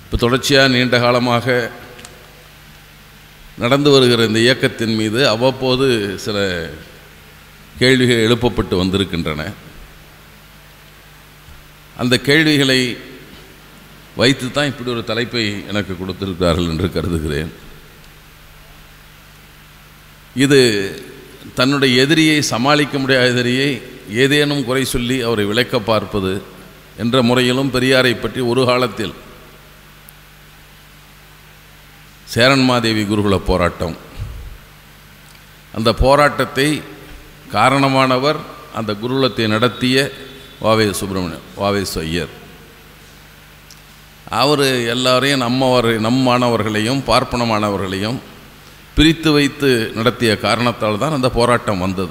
இப்போ தொடர்ச்சியாக நீண்ட காலமாக நடந்து வருகிற இந்த இயக்கத்தின் மீது அவ்வப்போது சில கேள்விகள் எழுப்பப்பட்டு வந்திருக்கின்றன அந்த கேள்விகளை வைத்து தான் இப்படி ஒரு தலைப்பை எனக்கு கொடுத்திருக்கிறார்கள் என்று கருதுகிறேன் இது தன்னுடைய எதிரியை சமாளிக்க முடியாத எதிரியை ஏதேனும் குறை சொல்லி அவரை விளக்க பார்ப்பது என்ற முறையிலும் பெரியாரை பற்றி ஒரு காலத்தில் சேரன்மாதேவி குருகுல போராட்டம் அந்த போராட்டத்தை காரணமானவர் அந்த குருகுலத்தை நடத்திய வாவே சுப்பிரமணியம் வாவே ஐயர் அவர் எல்லாரையும் நம்மவர் நம் மாணவர்களையும் பார்ப்பன மாணவர்களையும் பிரித்து வைத்து நடத்திய காரணத்தால் தான் அந்த போராட்டம் வந்தது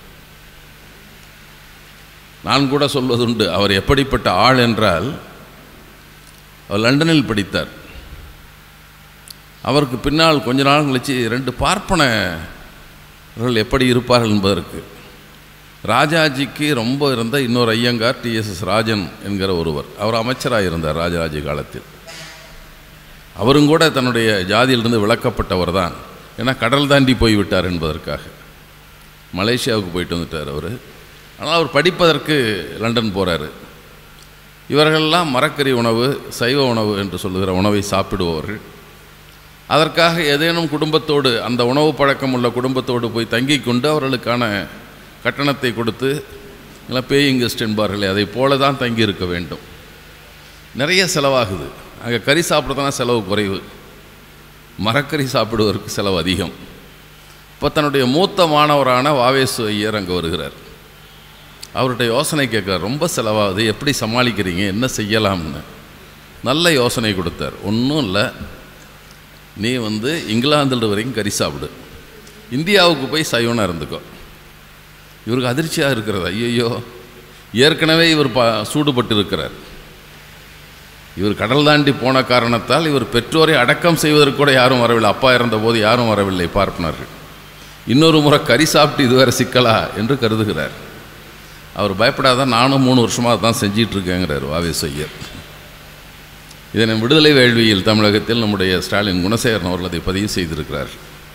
நான் கூட சொல்வதுண்டு அவர் எப்படிப்பட்ட ஆள் என்றால் அவர் லண்டனில் படித்தார் அவருக்கு பின்னால் கொஞ்ச நாள் கழிச்சு ரெண்டு பார்ப்பனர்கள் எப்படி இருப்பார்கள் என்பதற்கு ராஜாஜிக்கு ரொம்ப இருந்த இன்னொரு ஐயங்கார் டிஎஸ்எஸ் ராஜன் என்கிற ஒருவர் அவர் அமைச்சராக இருந்தார் ராஜராஜ காலத்தில் அவரும் கூட தன்னுடைய ஜாதியிலிருந்து விளக்கப்பட்டவர் தான் ஏன்னா கடல் தாண்டி போய்விட்டார் என்பதற்காக மலேசியாவுக்கு போயிட்டு வந்துட்டார் அவர் ஆனால் அவர் படிப்பதற்கு லண்டன் போகிறாரு இவர்களெல்லாம் மரக்கறி உணவு சைவ உணவு என்று சொல்லுகிற உணவை சாப்பிடுபவர்கள் அதற்காக ஏதேனும் குடும்பத்தோடு அந்த உணவு பழக்கம் உள்ள குடும்பத்தோடு போய் தங்கி கொண்டு அவர்களுக்கான கட்டணத்தை கொடுத்து இல்லை பேயிங் கெஸ்ட் என்பார்களே அதை போல தான் தங்கி இருக்க வேண்டும் நிறைய செலவாகுது அங்கே கறி சாப்பிட்றதுனா செலவு குறைவு மரக்கறி சாப்பிடுவதற்கு செலவு அதிகம் இப்போ தன்னுடைய மூத்த மாணவரான வாவேசு ஐயர் அங்கே வருகிறார் அவர்கிட்ட யோசனை கேட்குறார் ரொம்ப செலவாகுது எப்படி சமாளிக்கிறீங்க என்ன செய்யலாம்னு நல்ல யோசனை கொடுத்தார் ஒன்றும் இல்லை நீ வந்து இங்கிலாந்தில் வரைக்கும் கறி சாப்பிடு இந்தியாவுக்கு போய் சைவனாக இருந்துக்கோ இவருக்கு அதிர்ச்சியாக இருக்கிறது ஐயோ ஏற்கனவே இவர் பா சூடுபட்டு இருக்கிறார் இவர் கடல் தாண்டி போன காரணத்தால் இவர் பெற்றோரை அடக்கம் செய்வதற்கு கூட யாரும் வரவில்லை அப்பா இறந்தபோது யாரும் வரவில்லை பார்ப்பனர்கள் இன்னொரு முறை கறி சாப்பிட்டு இதுவரை சிக்கலா என்று கருதுகிறார் அவர் பயப்படாத நானும் மூணு வருஷமாக தான் செஞ்சிட்டு இருக்கேங்கிறார் வாவே ஐயர் இதனை விடுதலை வேள்வியில் தமிழகத்தில் நம்முடைய ஸ்டாலின் குணசேகரன் அவர்கள் அதை பதிவு செய்திருக்கிறார்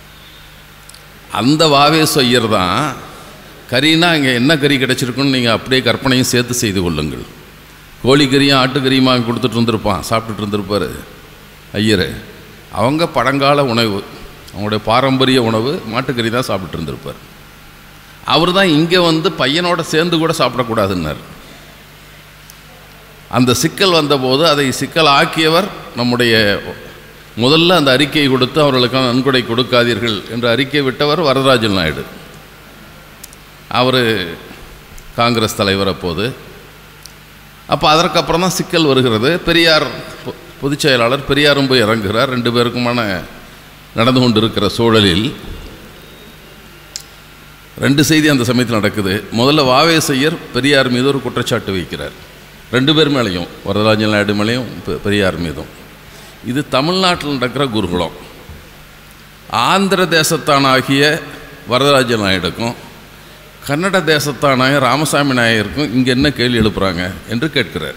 அந்த வாவேசு ஐயர் தான் கறினா இங்கே என்ன கறி கிடச்சிருக்குன்னு நீங்கள் அப்படியே கற்பனையும் சேர்த்து செய்து கொள்ளுங்கள் கோழிக்கறியும் ஆட்டுக்கறியுமா கொடுத்துட்டு இருந்திருப்பான் சாப்பிட்டுட்டு இருந்திருப்பார் ஐயர் அவங்க பழங்கால உணவு அவங்களுடைய பாரம்பரிய உணவு மாட்டுக்கறி தான் சாப்பிட்டு இருந்திருப்பார் அவர் தான் இங்கே வந்து பையனோட சேர்ந்து கூட சாப்பிடக்கூடாதுன்னார் அந்த சிக்கல் வந்தபோது அதை சிக்கல் ஆக்கியவர் நம்முடைய முதல்ல அந்த அறிக்கையை கொடுத்து அவர்களுக்கான நன்கொடை கொடுக்காதீர்கள் என்று அறிக்கை விட்டவர் வரதராஜன் நாயுடு அவர் காங்கிரஸ் தலைவர் அப்போது அப்போ அதற்கப்புறம் தான் சிக்கல் வருகிறது பெரியார் பொ- பொதுச் செயலாளர் பெரியாரும் போய் இறங்குகிறார் ரெண்டு பேருக்குமான நடந்து கொண்டிருக்கிற சூழலில் ரெண்டு செய்தி அந்த சமயத்தில் நடக்குது முதல்ல வாவேசையர் பெரியார் மீது ஒரு குற்றச்சாட்டு வைக்கிறார் ரெண்டு பேர் மேலேயும் வரதராஜன் நாயுடு மேலேயும் பெ- பெரியார் மீதும் இது தமிழ்நாட்டில் நடக்கிற குருகுலம் ஆந்திர தேசத்தானாகிய வரதராஜன் நாயுடுக்கும் கன்னட தேசத்தானாய ராமசாமி நாயருக்கும் இங்கே என்ன கேள்வி எழுப்புறாங்க என்று கேட்கிறார்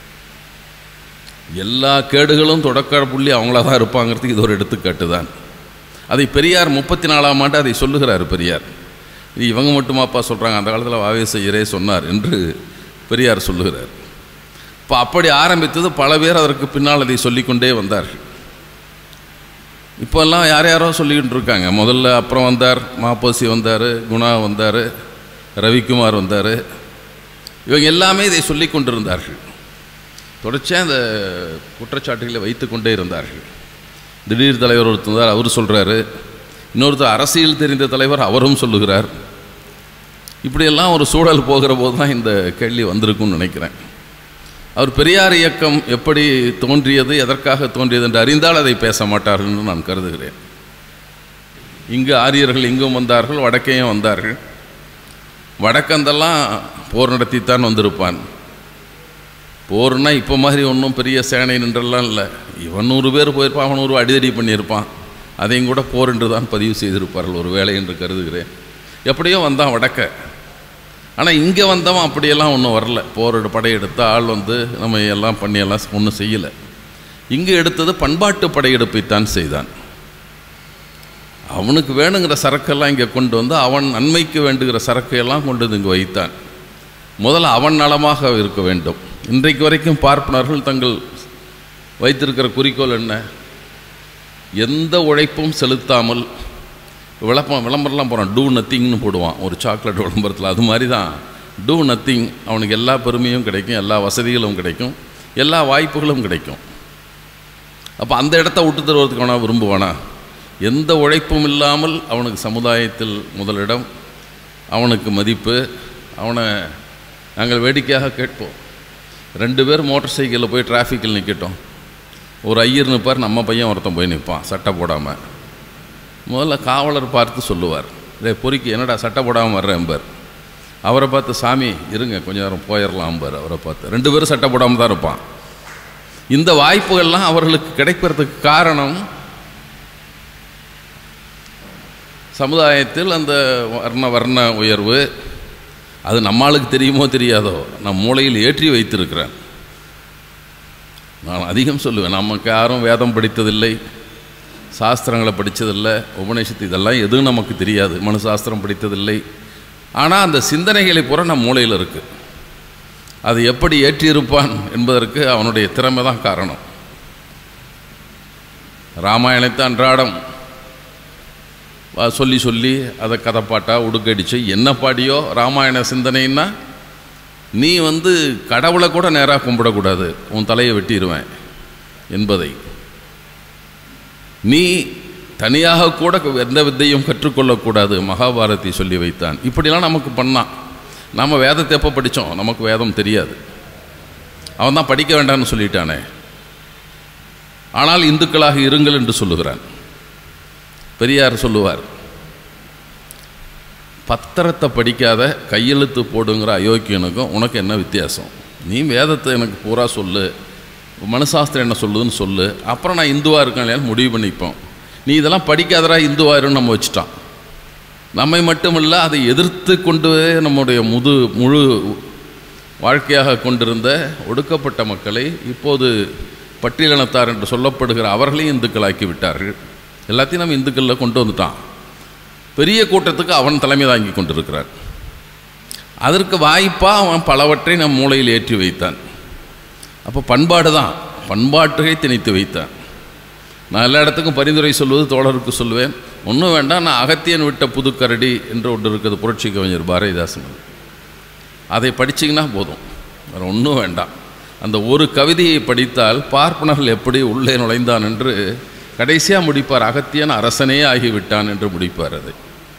எல்லா கேடுகளும் தொடக்க புள்ளி அவங்களா தான் இருப்பாங்கிறதுக்கு இது ஒரு எடுத்துக்காட்டு தான் அதை பெரியார் முப்பத்தி நாலாம் ஆண்டு அதை சொல்லுகிறார் பெரியார் இது இவங்க மட்டுமாப்பா சொல்கிறாங்க அந்த காலத்தில் வாவேசையரே சொன்னார் என்று பெரியார் சொல்லுகிறார் இப்போ அப்படி ஆரம்பித்தது பல பேர் அதற்கு பின்னால் அதை சொல்லிக்கொண்டே வந்தார்கள் இப்போல்லாம் யார் யாரோ சொல்லிக்கிட்டு இருக்காங்க முதல்ல அப்புறம் வந்தார் மாப்போசி வந்தார் குணா வந்தார் ரவிக்குமார் வந்தார் இவங்க எல்லாமே இதை சொல்லி கொண்டிருந்தார்கள் தொடர்ச்சியாக இந்த குற்றச்சாட்டுகளை வைத்து கொண்டே இருந்தார்கள் திடீர் தலைவர் ஒருத்தர் இருந்தார் அவர் சொல்கிறாரு இன்னொருத்தர் அரசியல் தெரிந்த தலைவர் அவரும் சொல்லுகிறார் இப்படியெல்லாம் ஒரு சூழல் போகிற போது தான் இந்த கேள்வி வந்திருக்கும்னு நினைக்கிறேன் அவர் பெரியார் இயக்கம் எப்படி தோன்றியது எதற்காக தோன்றியது என்று அறிந்தால் அதை பேச மாட்டார்கள் என்று நான் கருதுகிறேன் இங்கு ஆரியர்கள் இங்கும் வந்தார்கள் வடக்கேயும் வந்தார்கள் வடக்கந்தெல்லாம் போர் நடத்தித்தான் வந்திருப்பான் போர்னா இப்போ மாதிரி ஒன்றும் பெரிய சேனை நின்றெல்லாம் இல்லை இவன் நூறு பேர் போயிருப்பான் அவன் நூறு அடிதடி பண்ணியிருப்பான் அதையும் கூட போர் என்று தான் பதிவு செய்திருப்பார்கள் ஒரு வேலை என்று கருதுகிறேன் எப்படியோ வந்தான் வடக்க ஆனால் இங்கே வந்தவன் அப்படியெல்லாம் ஒன்றும் வரல போர் படையெடுத்து ஆள் வந்து நம்ம எல்லாம் பண்ணி எல்லாம் ஒன்றும் செய்யலை இங்கு எடுத்தது பண்பாட்டு படையெடுப்பைத்தான் செய்தான் அவனுக்கு வேணுங்கிற சரக்கெல்லாம் இங்கே கொண்டு வந்து அவன் நன்மைக்கு வேண்டுகிற சரக்கையெல்லாம் கொண்டு வந்து இங்கு வைத்தான் முதல்ல அவன் நலமாக இருக்க வேண்டும் இன்றைக்கு வரைக்கும் பார்ப்பனர்கள் தங்கள் வைத்திருக்கிற குறிக்கோள் என்ன எந்த உழைப்பும் செலுத்தாமல் விளப்பம் விளம்பரம்லாம் போகிறான் டூ நத்திங்னு போடுவான் ஒரு சாக்லேட் விளம்பரத்தில் அது மாதிரி தான் டூ நத்திங் அவனுக்கு எல்லா பெருமையும் கிடைக்கும் எல்லா வசதிகளும் கிடைக்கும் எல்லா வாய்ப்புகளும் கிடைக்கும் அப்போ அந்த இடத்த விட்டு தருவதற்கு அவனா விரும்புவானா எந்த உழைப்பும் இல்லாமல் அவனுக்கு சமுதாயத்தில் முதலிடம் அவனுக்கு மதிப்பு அவனை நாங்கள் வேடிக்கையாக கேட்போம் ரெண்டு பேர் மோட்டார் சைக்கிளில் போய் டிராஃபிக்கில் நிற்கட்டும் ஒரு ஐயர் நிற்பார் நம்ம பையன் ஒருத்தன் போய் நிற்பான் சட்டை போடாமல் முதல்ல காவலர் பார்த்து சொல்லுவார் டே பொறுக்கி என்னடா சட்டை போடாமல் வர்றேன்பார் அவரை பார்த்து சாமி இருங்க கொஞ்ச நேரம் போயிடலாம்பார் அவரை பார்த்து ரெண்டு பேரும் சட்டை போடாமல் தான் இருப்பான் இந்த வாய்ப்புகள்லாம் அவர்களுக்கு கிடைப்பதற்கு காரணம் சமுதாயத்தில் அந்த வர்ண வர்ண உயர்வு அது நம்மளுக்கு தெரியுமோ தெரியாதோ நம் மூளையில் ஏற்றி வைத்திருக்கிறேன் நான் அதிகம் சொல்லுவேன் நமக்கு யாரும் வேதம் படித்ததில்லை சாஸ்திரங்களை படித்ததில்லை உபநிஷத்து இதெல்லாம் எதுவும் நமக்கு தெரியாது மனு சாஸ்திரம் படித்ததில்லை ஆனால் அந்த சிந்தனைகளை பூரா நம் மூளையில் இருக்குது அது எப்படி ஏற்றியிருப்பான் என்பதற்கு அவனுடைய திறமை தான் காரணம் ராமாயணத்தை அன்றாடம் வா- சொல்லி சொல்லி அதை கதைப்பாட்டா உடுக்கடிச்சு என்ன பாடியோ ராமாயண சிந்தனைன்னா நீ வந்து கடவுளை கூட நேராக கும்பிடக்கூடாது உன் தலையை வெட்டிடுவேன் என்பதை நீ தனியாக கூட எந்த வித்தையும் கற்றுக்கொள்ளக்கூடாது மகாபாரதி சொல்லி வைத்தான் இப்படிலாம் நமக்கு பண்ணான் நம்ம வேதத்தை எப்போ படித்தோம் நமக்கு வேதம் தெரியாது அவன் தான் படிக்க வேண்டாம்னு சொல்லிட்டானே ஆனால் இந்துக்களாக இருங்கள் என்று சொல்லுகிறான் பெரியார் சொல்லுவார் பத்திரத்தை படிக்காத கையெழுத்து போடுங்கிற அயோக்கியனுக்கும் உனக்கு என்ன வித்தியாசம் நீ வேதத்தை எனக்கு பூரா சொல்லு மனுசாஸ்திரம் என்ன சொல்லுதுன்னு சொல்லு அப்புறம் நான் இந்துவாக இருக்கேன் இல்லையான்னு முடிவு பண்ணிப்போம் நீ இதெல்லாம் படிக்காதடா இந்துவாயிருன்னு நம்ம வச்சுட்டான் நம்மை மட்டுமல்ல அதை எதிர்த்து கொண்டு நம்முடைய முது முழு வாழ்க்கையாக கொண்டிருந்த ஒடுக்கப்பட்ட மக்களை இப்போது பட்டியலினத்தார் என்று சொல்லப்படுகிற அவர்களையும் இந்துக்களாக்கி விட்டார்கள் எல்லாத்தையும் நம்ம இந்துக்களில் கொண்டு வந்துட்டான் பெரிய கூட்டத்துக்கு அவன் தலைமை தாங்கி கொண்டிருக்கிறார் அதற்கு வாய்ப்பாக அவன் பலவற்றை நம் மூளையில் ஏற்றி வைத்தான் அப்போ பண்பாடு தான் பண்பாட்டுகை திணித்து வைத்தான் நான் எல்லா இடத்துக்கும் பரிந்துரை சொல்வது தோழருக்கு சொல்லுவேன் ஒன்றும் வேண்டாம் நான் அகத்தியன் விட்ட புதுக்கரடி என்று ஒன்று இருக்குது புரட்சி கவிஞர் பாரதிதாசன் அதை படிச்சிங்கன்னா போதும் வேறு ஒன்றும் வேண்டாம் அந்த ஒரு கவிதையை படித்தால் பார்ப்பனர்கள் எப்படி உள்ளே நுழைந்தான் என்று கடைசியாக முடிப்பார் அகத்தியன் அரசனே ஆகிவிட்டான் என்று முடிப்பார் அதை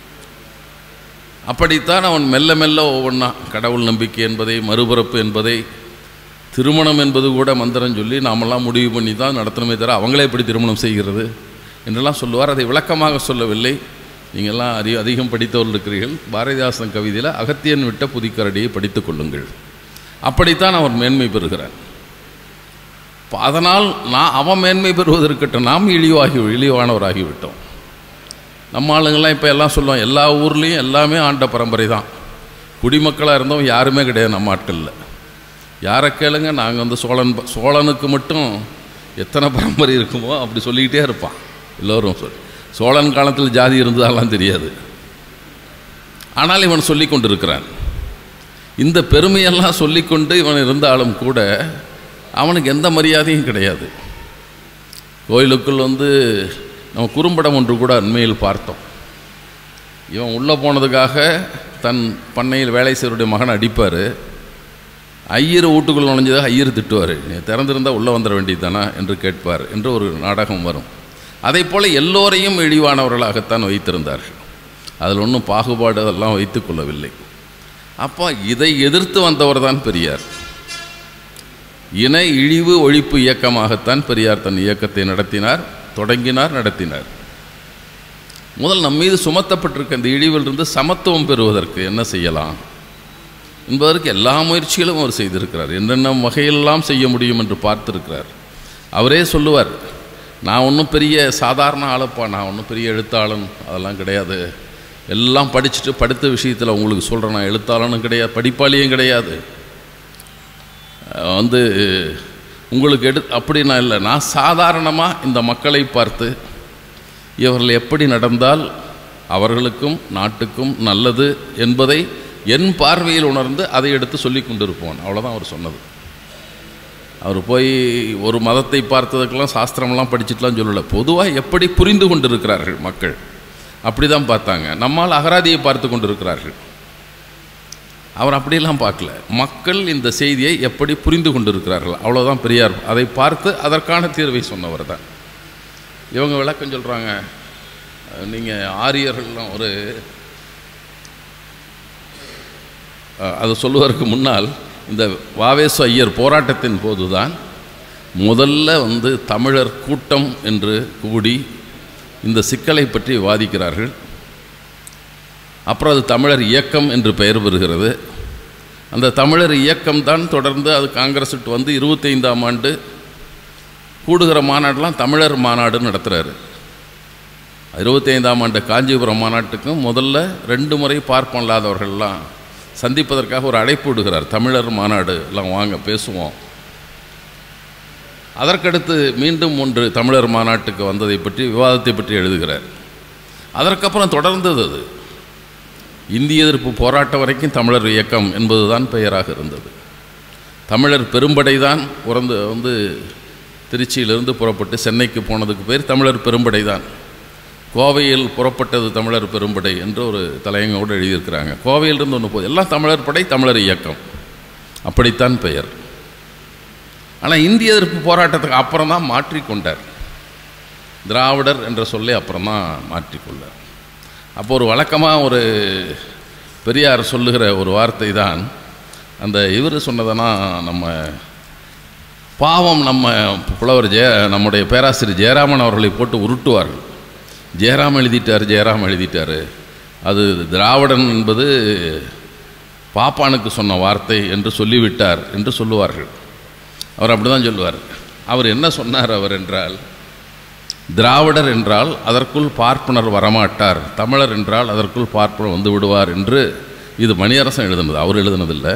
அப்படித்தான் அவன் மெல்ல மெல்ல ஒவ்வொன்றா கடவுள் நம்பிக்கை என்பதை மறுபிறப்பு என்பதை திருமணம் என்பது கூட மந்திரம் சொல்லி நாமெல்லாம் முடிவு பண்ணி தான் நடத்தணுமே தவிர அவங்களே எப்படி திருமணம் செய்கிறது என்றெல்லாம் சொல்லுவார் அதை விளக்கமாக சொல்லவில்லை நீங்கள்லாம் அதிக அதிகம் படித்தவர்கள் இருக்கிறீர்கள் பாரதிதாசன் கவிதையில் அகத்தியன் விட்ட புதிக்கரடியை படித்துக் கொள்ளுங்கள் அப்படித்தான் அவர் மேன்மை பெறுகிறார் இப்ப அதனால் நான் அவன் மேன்மை பெறுவதற்கிட்ட நாம் இழிவாகி இழிவானவராகிவிட்டோம் நம்ம ஆளுங்கள்லாம் இப்போ எல்லாம் சொல்லுவோம் எல்லா ஊர்லேயும் எல்லாமே ஆண்ட பரம்பரை தான் குடிமக்களாக இருந்தவங்க யாருமே கிடையாது நம்ம ஆட்களில் யாரை கேளுங்க நாங்கள் வந்து சோழன் ப- சோழனுக்கு மட்டும் எத்தனை பரம்பரை இருக்குமோ அப்படி சொல்லிக்கிட்டே இருப்பான் எல்லோரும் சொல் சோழன் காலத்தில் ஜாதி இருந்ததெல்லாம் தெரியாது ஆனால் இவன் சொல்லி கொண்டிருக்கிறான் இந்த பெருமையெல்லாம் சொல்லிக்கொண்டு இவன் இருந்தாலும் கூட அவனுக்கு எந்த மரியாதையும் கிடையாது கோயிலுக்குள் வந்து நம்ம குறும்படம் ஒன்று கூட அண்மையில் பார்த்தோம் இவன் உள்ளே போனதுக்காக தன் பண்ணையில் வேலை செய்வருடைய மகனை அடிப்பார் ஐயர் வீட்டுக்குள்ள நுழைஞ்சதாக ஐயர் திட்டுவார் நீ திறந்திருந்தால் உள்ளே வந்துட வேண்டியதானா என்று கேட்பார் என்று ஒரு நாடகம் வரும் அதே போல் எல்லோரையும் இழிவானவர்களாகத்தான் வைத்திருந்தார்கள் அதில் ஒன்றும் பாகுபாடு அதெல்லாம் வைத்துக் கொள்ளவில்லை அப்போ இதை எதிர்த்து வந்தவர் தான் பெரியார் இன இழிவு ஒழிப்பு இயக்கமாகத்தான் பெரியார் தன் இயக்கத்தை நடத்தினார் தொடங்கினார் நடத்தினார் முதல் நம் மீது சுமத்தப்பட்டிருக்க இந்த இழிவிலிருந்து சமத்துவம் பெறுவதற்கு என்ன செய்யலாம் என்பதற்கு எல்லா முயற்சிகளும் அவர் செய்திருக்கிறார் என்னென்ன வகையெல்லாம் செய்ய முடியும் என்று பார்த்திருக்கிறார் அவரே சொல்லுவார் நான் ஒன்றும் பெரிய சாதாரண ஆளப்பா நான் ஒன்றும் பெரிய எழுத்தாளன் அதெல்லாம் கிடையாது எல்லாம் படிச்சுட்டு படித்த விஷயத்தில் உங்களுக்கு சொல்கிறேன் நான் எழுத்தாளனும் கிடையாது படிப்பாளியும் கிடையாது அஹ் வந்து உங்களுக்கு எடு அப்படின்னா இல்லை நான் சாதாரணமாக இந்த மக்களை பார்த்து இவர்கள் எப்படி நடந்தால் அவர்களுக்கும் நாட்டுக்கும் நல்லது என்பதை என் பார்வையில் உணர்ந்து அதை எடுத்து சொல்லி கொண்டிருப்போம் அவ்வளோதான் அவர் சொன்னது அவர் போய் ஒரு மதத்தை பார்த்ததுக்கெல்லாம் சாஸ்திரமெல்லாம் படிச்சுட்டுலாம் சொல்லலை பொதுவாக எப்படி புரிந்து கொண்டிருக்கிறார்கள் மக்கள் அப்படி தான் பார்த்தாங்க நம்மால் அகராதியை பார்த்து கொண்டிருக்கிறார்கள் அவர் அப்படியெல்லாம் பார்க்கல மக்கள் இந்த செய்தியை எப்படி புரிந்து கொண்டிருக்கிறார்கள் அவ்வளோதான் பெரியார் அதை பார்த்து அதற்கான தீர்வை சொன்னவர் தான் இவங்க விளக்கம் சொல்கிறாங்க நீங்கள் ஆரியர்கள்லாம் ஒரு அஹ், அது சொல்லுவதற்கு முன்னால் இந்த வாவேசு ஐயர் போராட்டத்தின் போதுதான் முதல்ல வந்து தமிழர் கூட்டம் என்று கூடி இந்த சிக்கலை பற்றி விவாதிக்கிறார்கள் அப்புறம் அது தமிழர் இயக்கம் என்று பெயர் பெறுகிறது அந்த தமிழர் இயக்கம்தான் தொடர்ந்து அது காங்கிரஸ் விட்டு வந்து இருபத்தைந்தாம் ஆண்டு கூடுகிற மாநாடெலாம் தமிழர் மாநாடு நடத்துகிறாரு இருபத்தைந்தாம் ஆண்டு காஞ்சிபுரம் மாநாட்டுக்கும் முதல்ல ரெண்டு முறை பார்ப்போம் இல்லாதவர்கள்லாம் சந்திப்பதற்காக ஒரு அழைப்பு விடுகிறார் தமிழர் மாநாடு எல்லாம் வாங்க பேசுவோம் அதற்கடுத்து மீண்டும் ஒன்று தமிழர் மாநாட்டுக்கு வந்ததை பற்றி விவாதத்தை பற்றி எழுதுகிறார் அதற்கப்புறம் தொடர்ந்தது அது இந்திய எதிர்ப்பு போராட்டம் வரைக்கும் தமிழர் இயக்கம் என்பதுதான் பெயராக இருந்தது தமிழர் பெரும்படை தான் உறந்து வந்து திருச்சியிலிருந்து புறப்பட்டு சென்னைக்கு போனதுக்கு பேர் தமிழர் பெரும்படை தான் கோவையில் புறப்பட்டது தமிழர் பெரும்படை என்று ஒரு தலையங்கோடு எழுதியிருக்கிறாங்க கோவையிலிருந்து ஒன்று போகுது எல்லாம் தமிழர் படை தமிழர் இயக்கம் அப்படித்தான் பெயர் ஆனால் இந்திய எதிர்ப்பு போராட்டத்துக்கு அப்புறம் தான் மாற்றிக்கொண்டார் திராவிடர் என்ற சொல்லை அப்புறம் தான் மாற்றிக்கொண்டார் அப்போ ஒரு வழக்கமாக ஒரு பெரியார் சொல்லுகிற ஒரு வார்த்தை தான் அந்த இவர் சொன்னதுன்னா நம்ம பாவம் நம்ம புலவர் ஜெய நம்முடைய பேராசிரியர் ஜெயராமன் அவர்களை போட்டு உருட்டுவார்கள் ஜெயராம் எழுதிட்டார் ஜெயராம் எழுதிட்டார் அது திராவிடன் என்பது பாப்பானுக்கு சொன்ன வார்த்தை என்று சொல்லிவிட்டார் என்று சொல்லுவார்கள் அவர் அப்படி தான் சொல்லுவார் அவர் என்ன சொன்னார் அவர் என்றால் திராவிடர் என்றால் அதற்குள் பார்ப்பனர் வரமாட்டார் தமிழர் என்றால் அதற்குள் பார்ப்பனர் வந்து விடுவார் என்று இது மணியரசன் எழுதுனது அவர் எழுதுனதில்லை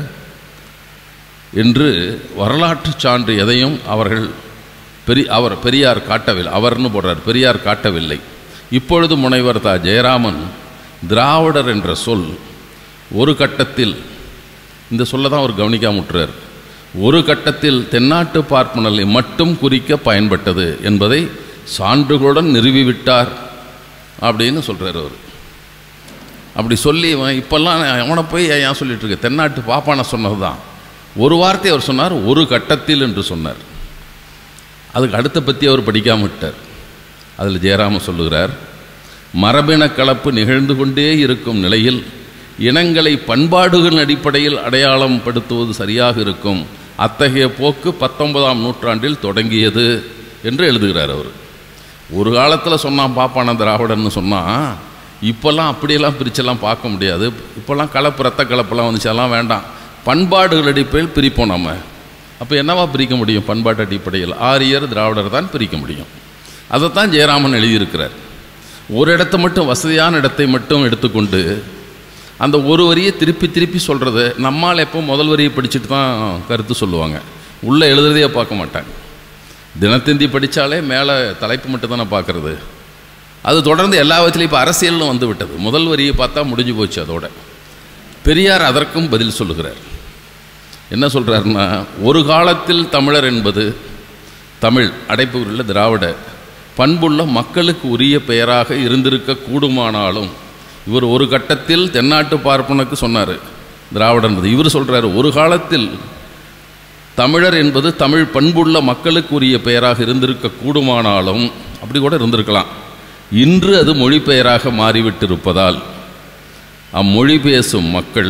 என்று வரலாற்று சான்று எதையும் அவர்கள் பெரி அவர் பெரியார் காட்டவில்லை அவர்னு போடுறார் பெரியார் காட்டவில்லை இப்பொழுது முனைவர் தா ஜெயராமன் திராவிடர் என்ற சொல் ஒரு கட்டத்தில் இந்த சொல்ல தான் அவர் கவனிக்காம விட்டுறார் ஒரு கட்டத்தில் தென்னாட்டு பார்ப்பனர்களை மட்டும் குறிக்க பயன்பட்டது என்பதை சான்றுகளுடன் நிறுவிவிட்டார் அப்படின்னு சொல்கிறார் அவர் அப்படி சொல்லி இவன் இப்போல்லாம் அவனை போய் ஏன் சொல்லிட்டு இருக்க தென்னாட்டு பாப்பான சொன்னது தான் ஒரு வார்த்தை அவர் சொன்னார் ஒரு கட்டத்தில் என்று சொன்னார் அதுக்கு அடுத்த பற்றி அவர் படிக்காம விட்டார் அதில் ஜெயராம சொல்லுகிறார் மரபின கலப்பு நிகழ்ந்து கொண்டே இருக்கும் நிலையில் இனங்களை பண்பாடுகளின் அடிப்படையில் அடையாளம் படுத்துவது சரியாக இருக்கும் அத்தகைய போக்கு பத்தொன்பதாம் நூற்றாண்டில் தொடங்கியது என்று எழுதுகிறார் அவர் ஒரு காலத்தில் சொன்னான் பாப்பான திராவிடன்னு சொன்னான் இப்போல்லாம் அப்படியெல்லாம் பிரிச்செல்லாம் பார்க்க முடியாது இப்போல்லாம் கலப்பு ரத்த கலப்பெல்லாம் வந்துச்செல்லாம் வேண்டாம் பண்பாடுகள் அடிப்படையில் பிரிப்போம் நம்ம அப்போ என்னவா பிரிக்க முடியும் பண்பாட்டு அடிப்படையில் ஆரியர் திராவிடர் தான் பிரிக்க முடியும் அதைத்தான் ஜெயராமன் எழுதியிருக்கிறார் ஒரு இடத்த மட்டும் வசதியான இடத்தை மட்டும் எடுத்துக்கொண்டு அந்த ஒரு வரியை திருப்பி திருப்பி சொல்கிறது நம்மால் எப்போ முதல் வரியை படிச்சுட்டு தான் கருத்து சொல்லுவாங்க உள்ளே எழுதுறதையே பார்க்க மாட்டாங்க தினத்தந்தி படித்தாலே மேலே தலைப்பு மட்டும் தானே பார்க்குறது அது தொடர்ந்து எல்லா விதத்துலையும் இப்போ அரசியல்னு வந்து விட்டது முதல் வரியை பார்த்தா முடிஞ்சு போச்சு அதோட பெரியார் அதற்கும் பதில் சொல்லுகிறார் என்ன சொல்கிறாருன்னா ஒரு காலத்தில் தமிழர் என்பது தமிழ் அடைப்புகளில் திராவிட பண்புள்ள மக்களுக்கு உரிய பெயராக இருந்திருக்க கூடுமானாலும் இவர் ஒரு கட்டத்தில் தென்னாட்டு பார்ப்பனுக்கு சொன்னார் திராவிடர் என்பது இவர் சொல்கிறார் ஒரு காலத்தில் தமிழர் என்பது தமிழ் பண்புள்ள மக்களுக்கு உரிய பெயராக இருந்திருக்க கூடுமானாலும் அப்படி கூட இருந்திருக்கலாம் இன்று அது மொழிபெயராக மாறிவிட்டிருப்பதால் அம்மொழி பேசும் மக்கள்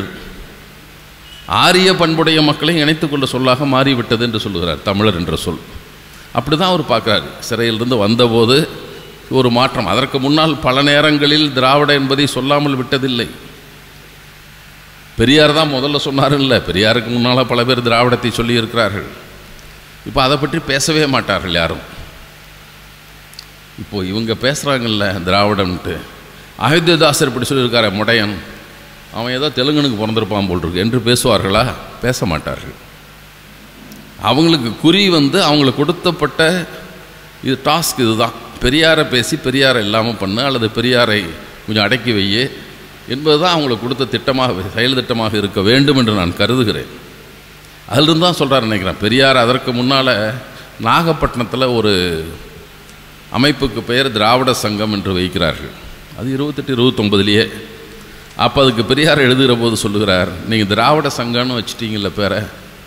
ஆரிய பண்புடைய மக்களை இணைத்துக்கொள்ள சொல்லாக மாறிவிட்டது என்று சொல்லுகிறார் தமிழர் என்ற சொல் அப்படி தான் அவர் பார்க்குறாரு சிறையிலிருந்து வந்தபோது ஒரு மாற்றம் அதற்கு முன்னால் பல நேரங்களில் திராவிட என்பதை சொல்லாமல் விட்டதில்லை பெரியார் தான் முதல்ல சொன்னார் இல்லை பெரியாருக்கு முன்னால் பல பேர் திராவிடத்தை சொல்லியிருக்கிறார்கள் இப்போ அதை பற்றி பேசவே மாட்டார்கள் யாரும் இப்போ இவங்க பேசுகிறாங்கல்ல திராவிடம்ன்ட்டு அயோத்தியதாசர் இப்படி சொல்லியிருக்காரு முடையன் அவன் ஏதோ தெலுங்கனுக்கு பிறந்திருப்பான் போல் இருக்கு என்று பேசுவார்களா பேச மாட்டார்கள் அவங்களுக்கு குறி வந்து அவங்களுக்கு கொடுத்தப்பட்ட இது டாஸ்க் இதுதான் பெரியாரை பேசி பெரியாரை இல்லாமல் பண்ணு அல்லது பெரியாரை கொஞ்சம் அடக்கி வையே என்பது தான் அவங்களுக்கு கொடுத்த திட்டமாக செயல் திட்டமாக இருக்க வேண்டும் என்று நான் கருதுகிறேன் அதிலிருந்து தான் சொல்கிறார் நினைக்கிறேன் பெரியார் அதற்கு முன்னால் நாகப்பட்டினத்தில் ஒரு அமைப்புக்கு பெயர் திராவிட சங்கம் என்று வைக்கிறார்கள் அது இருபத்தெட்டு இருபத்தொம்பதுலேயே அப்போ அதுக்கு பெரியார் எழுதுகிற போது சொல்லுகிறார் நீங்கள் திராவிட சங்கம்னு வச்சிட்டீங்கல்ல பேரை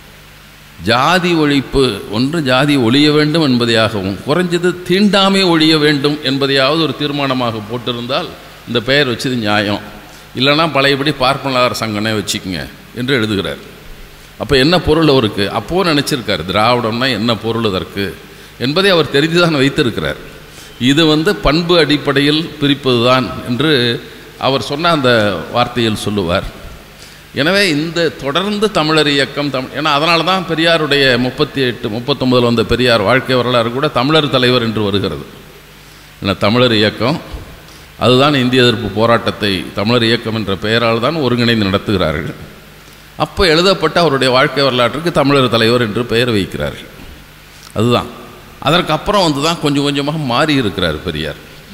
ஜாதி ஒழிப்பு ஒன்று ஜாதி ஒழிய வேண்டும் என்பதையாகவும் குறைஞ்சது தீண்டாமை ஒழிய வேண்டும் என்பதையாவது ஒரு தீர்மானமாக போட்டிருந்தால் இந்த பெயர் வச்சது நியாயம் இல்லைன்னா பழையபடி பார்ப்பனலார் சங்கனே வச்சுக்கோங்க என்று எழுதுகிறார் அப்போ என்ன பொருள் அவருக்கு அப்போது நினச்சிருக்கார் திராவிடம்னா என்ன பொருள் அதற்கு என்பதை அவர் தெரிந்துதான் வைத்திருக்கிறார் இது வந்து பண்பு அடிப்படையில் பிரிப்பது தான் என்று அவர் சொன்ன அந்த வார்த்தையில் சொல்லுவார் எனவே இந்த தொடர்ந்து தமிழர் இயக்கம் தம் ஏன்னா அதனால தான் பெரியாருடைய முப்பத்தி எட்டு முப்பத்தொம்பதில் வந்த பெரியார் வாழ்க்கை வரலாறு கூட தமிழர் தலைவர் என்று வருகிறது ஏன்னா தமிழர் இயக்கம் அதுதான் இந்திய எதிர்ப்பு போராட்டத்தை தமிழர் இயக்கம் என்ற பெயரால் தான் ஒருங்கிணைந்து நடத்துகிறார்கள் அப்போ எழுதப்பட்ட அவருடைய வாழ்க்கை வரலாற்றுக்கு தமிழர் தலைவர் என்று பெயர் வைக்கிறார்கள் அதுதான் அதற்கப்புறம் வந்து தான் கொஞ்சம் கொஞ்சமாக மாறி இருக்கிறார் பெரியார்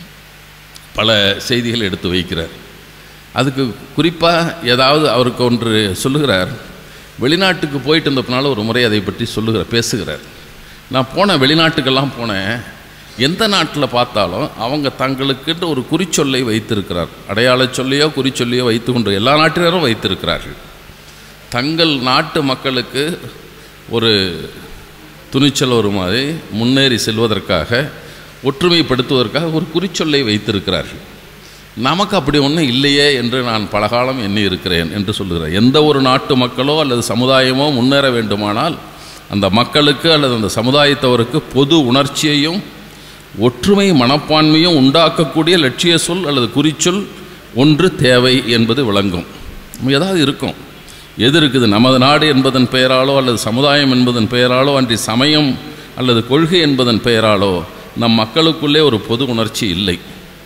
பல செய்திகள் எடுத்து வைக்கிறார் அதுக்கு குறிப்பாக ஏதாவது அவருக்கு ஒன்று சொல்லுகிறார் வெளிநாட்டுக்கு போயிட்டு இருந்தப்பனால ஒரு முறை அதை பற்றி சொல்லுகிறார் பேசுகிறார் நான் போன வெளிநாட்டுக்கெல்லாம் போனேன் எந்த நாட்டில் பார்த்தாலும் அவங்க தங்களுக்குன்ற ஒரு குறிச்சொல்லை வைத்திருக்கிறார் அடையாள சொல்லையோ குறிச்சொல்லையோ வைத்து கொண்டு எல்லா நாட்டினரும் வைத்திருக்கிறார்கள் தங்கள் நாட்டு மக்களுக்கு ஒரு துணிச்சல் ஒரு மாதிரி முன்னேறி செல்வதற்காக ஒற்றுமைப்படுத்துவதற்காக ஒரு குறிச்சொல்லை வைத்திருக்கிறார்கள் நமக்கு அப்படி ஒன்றும் இல்லையே என்று நான் பலகாலம் எண்ணி இருக்கிறேன் என்று சொல்லுகிறேன் எந்த ஒரு நாட்டு மக்களோ அல்லது சமுதாயமோ முன்னேற வேண்டுமானால் அந்த மக்களுக்கு அல்லது அந்த சமுதாயத்தவருக்கு பொது உணர்ச்சியையும் ஒற்றுமை மனப்பான்மையும் உண்டாக்கக்கூடிய லட்சிய சொல் அல்லது குறிச்சொல் ஒன்று தேவை என்பது விளங்கும் ஏதாவது இருக்கும் எது இருக்குது நமது நாடு என்பதன் பெயராலோ அல்லது சமுதாயம் என்பதன் பெயராலோ அன்றி சமயம் அல்லது கொள்கை என்பதன் பெயராலோ நம் மக்களுக்குள்ளே ஒரு பொது உணர்ச்சி இல்லை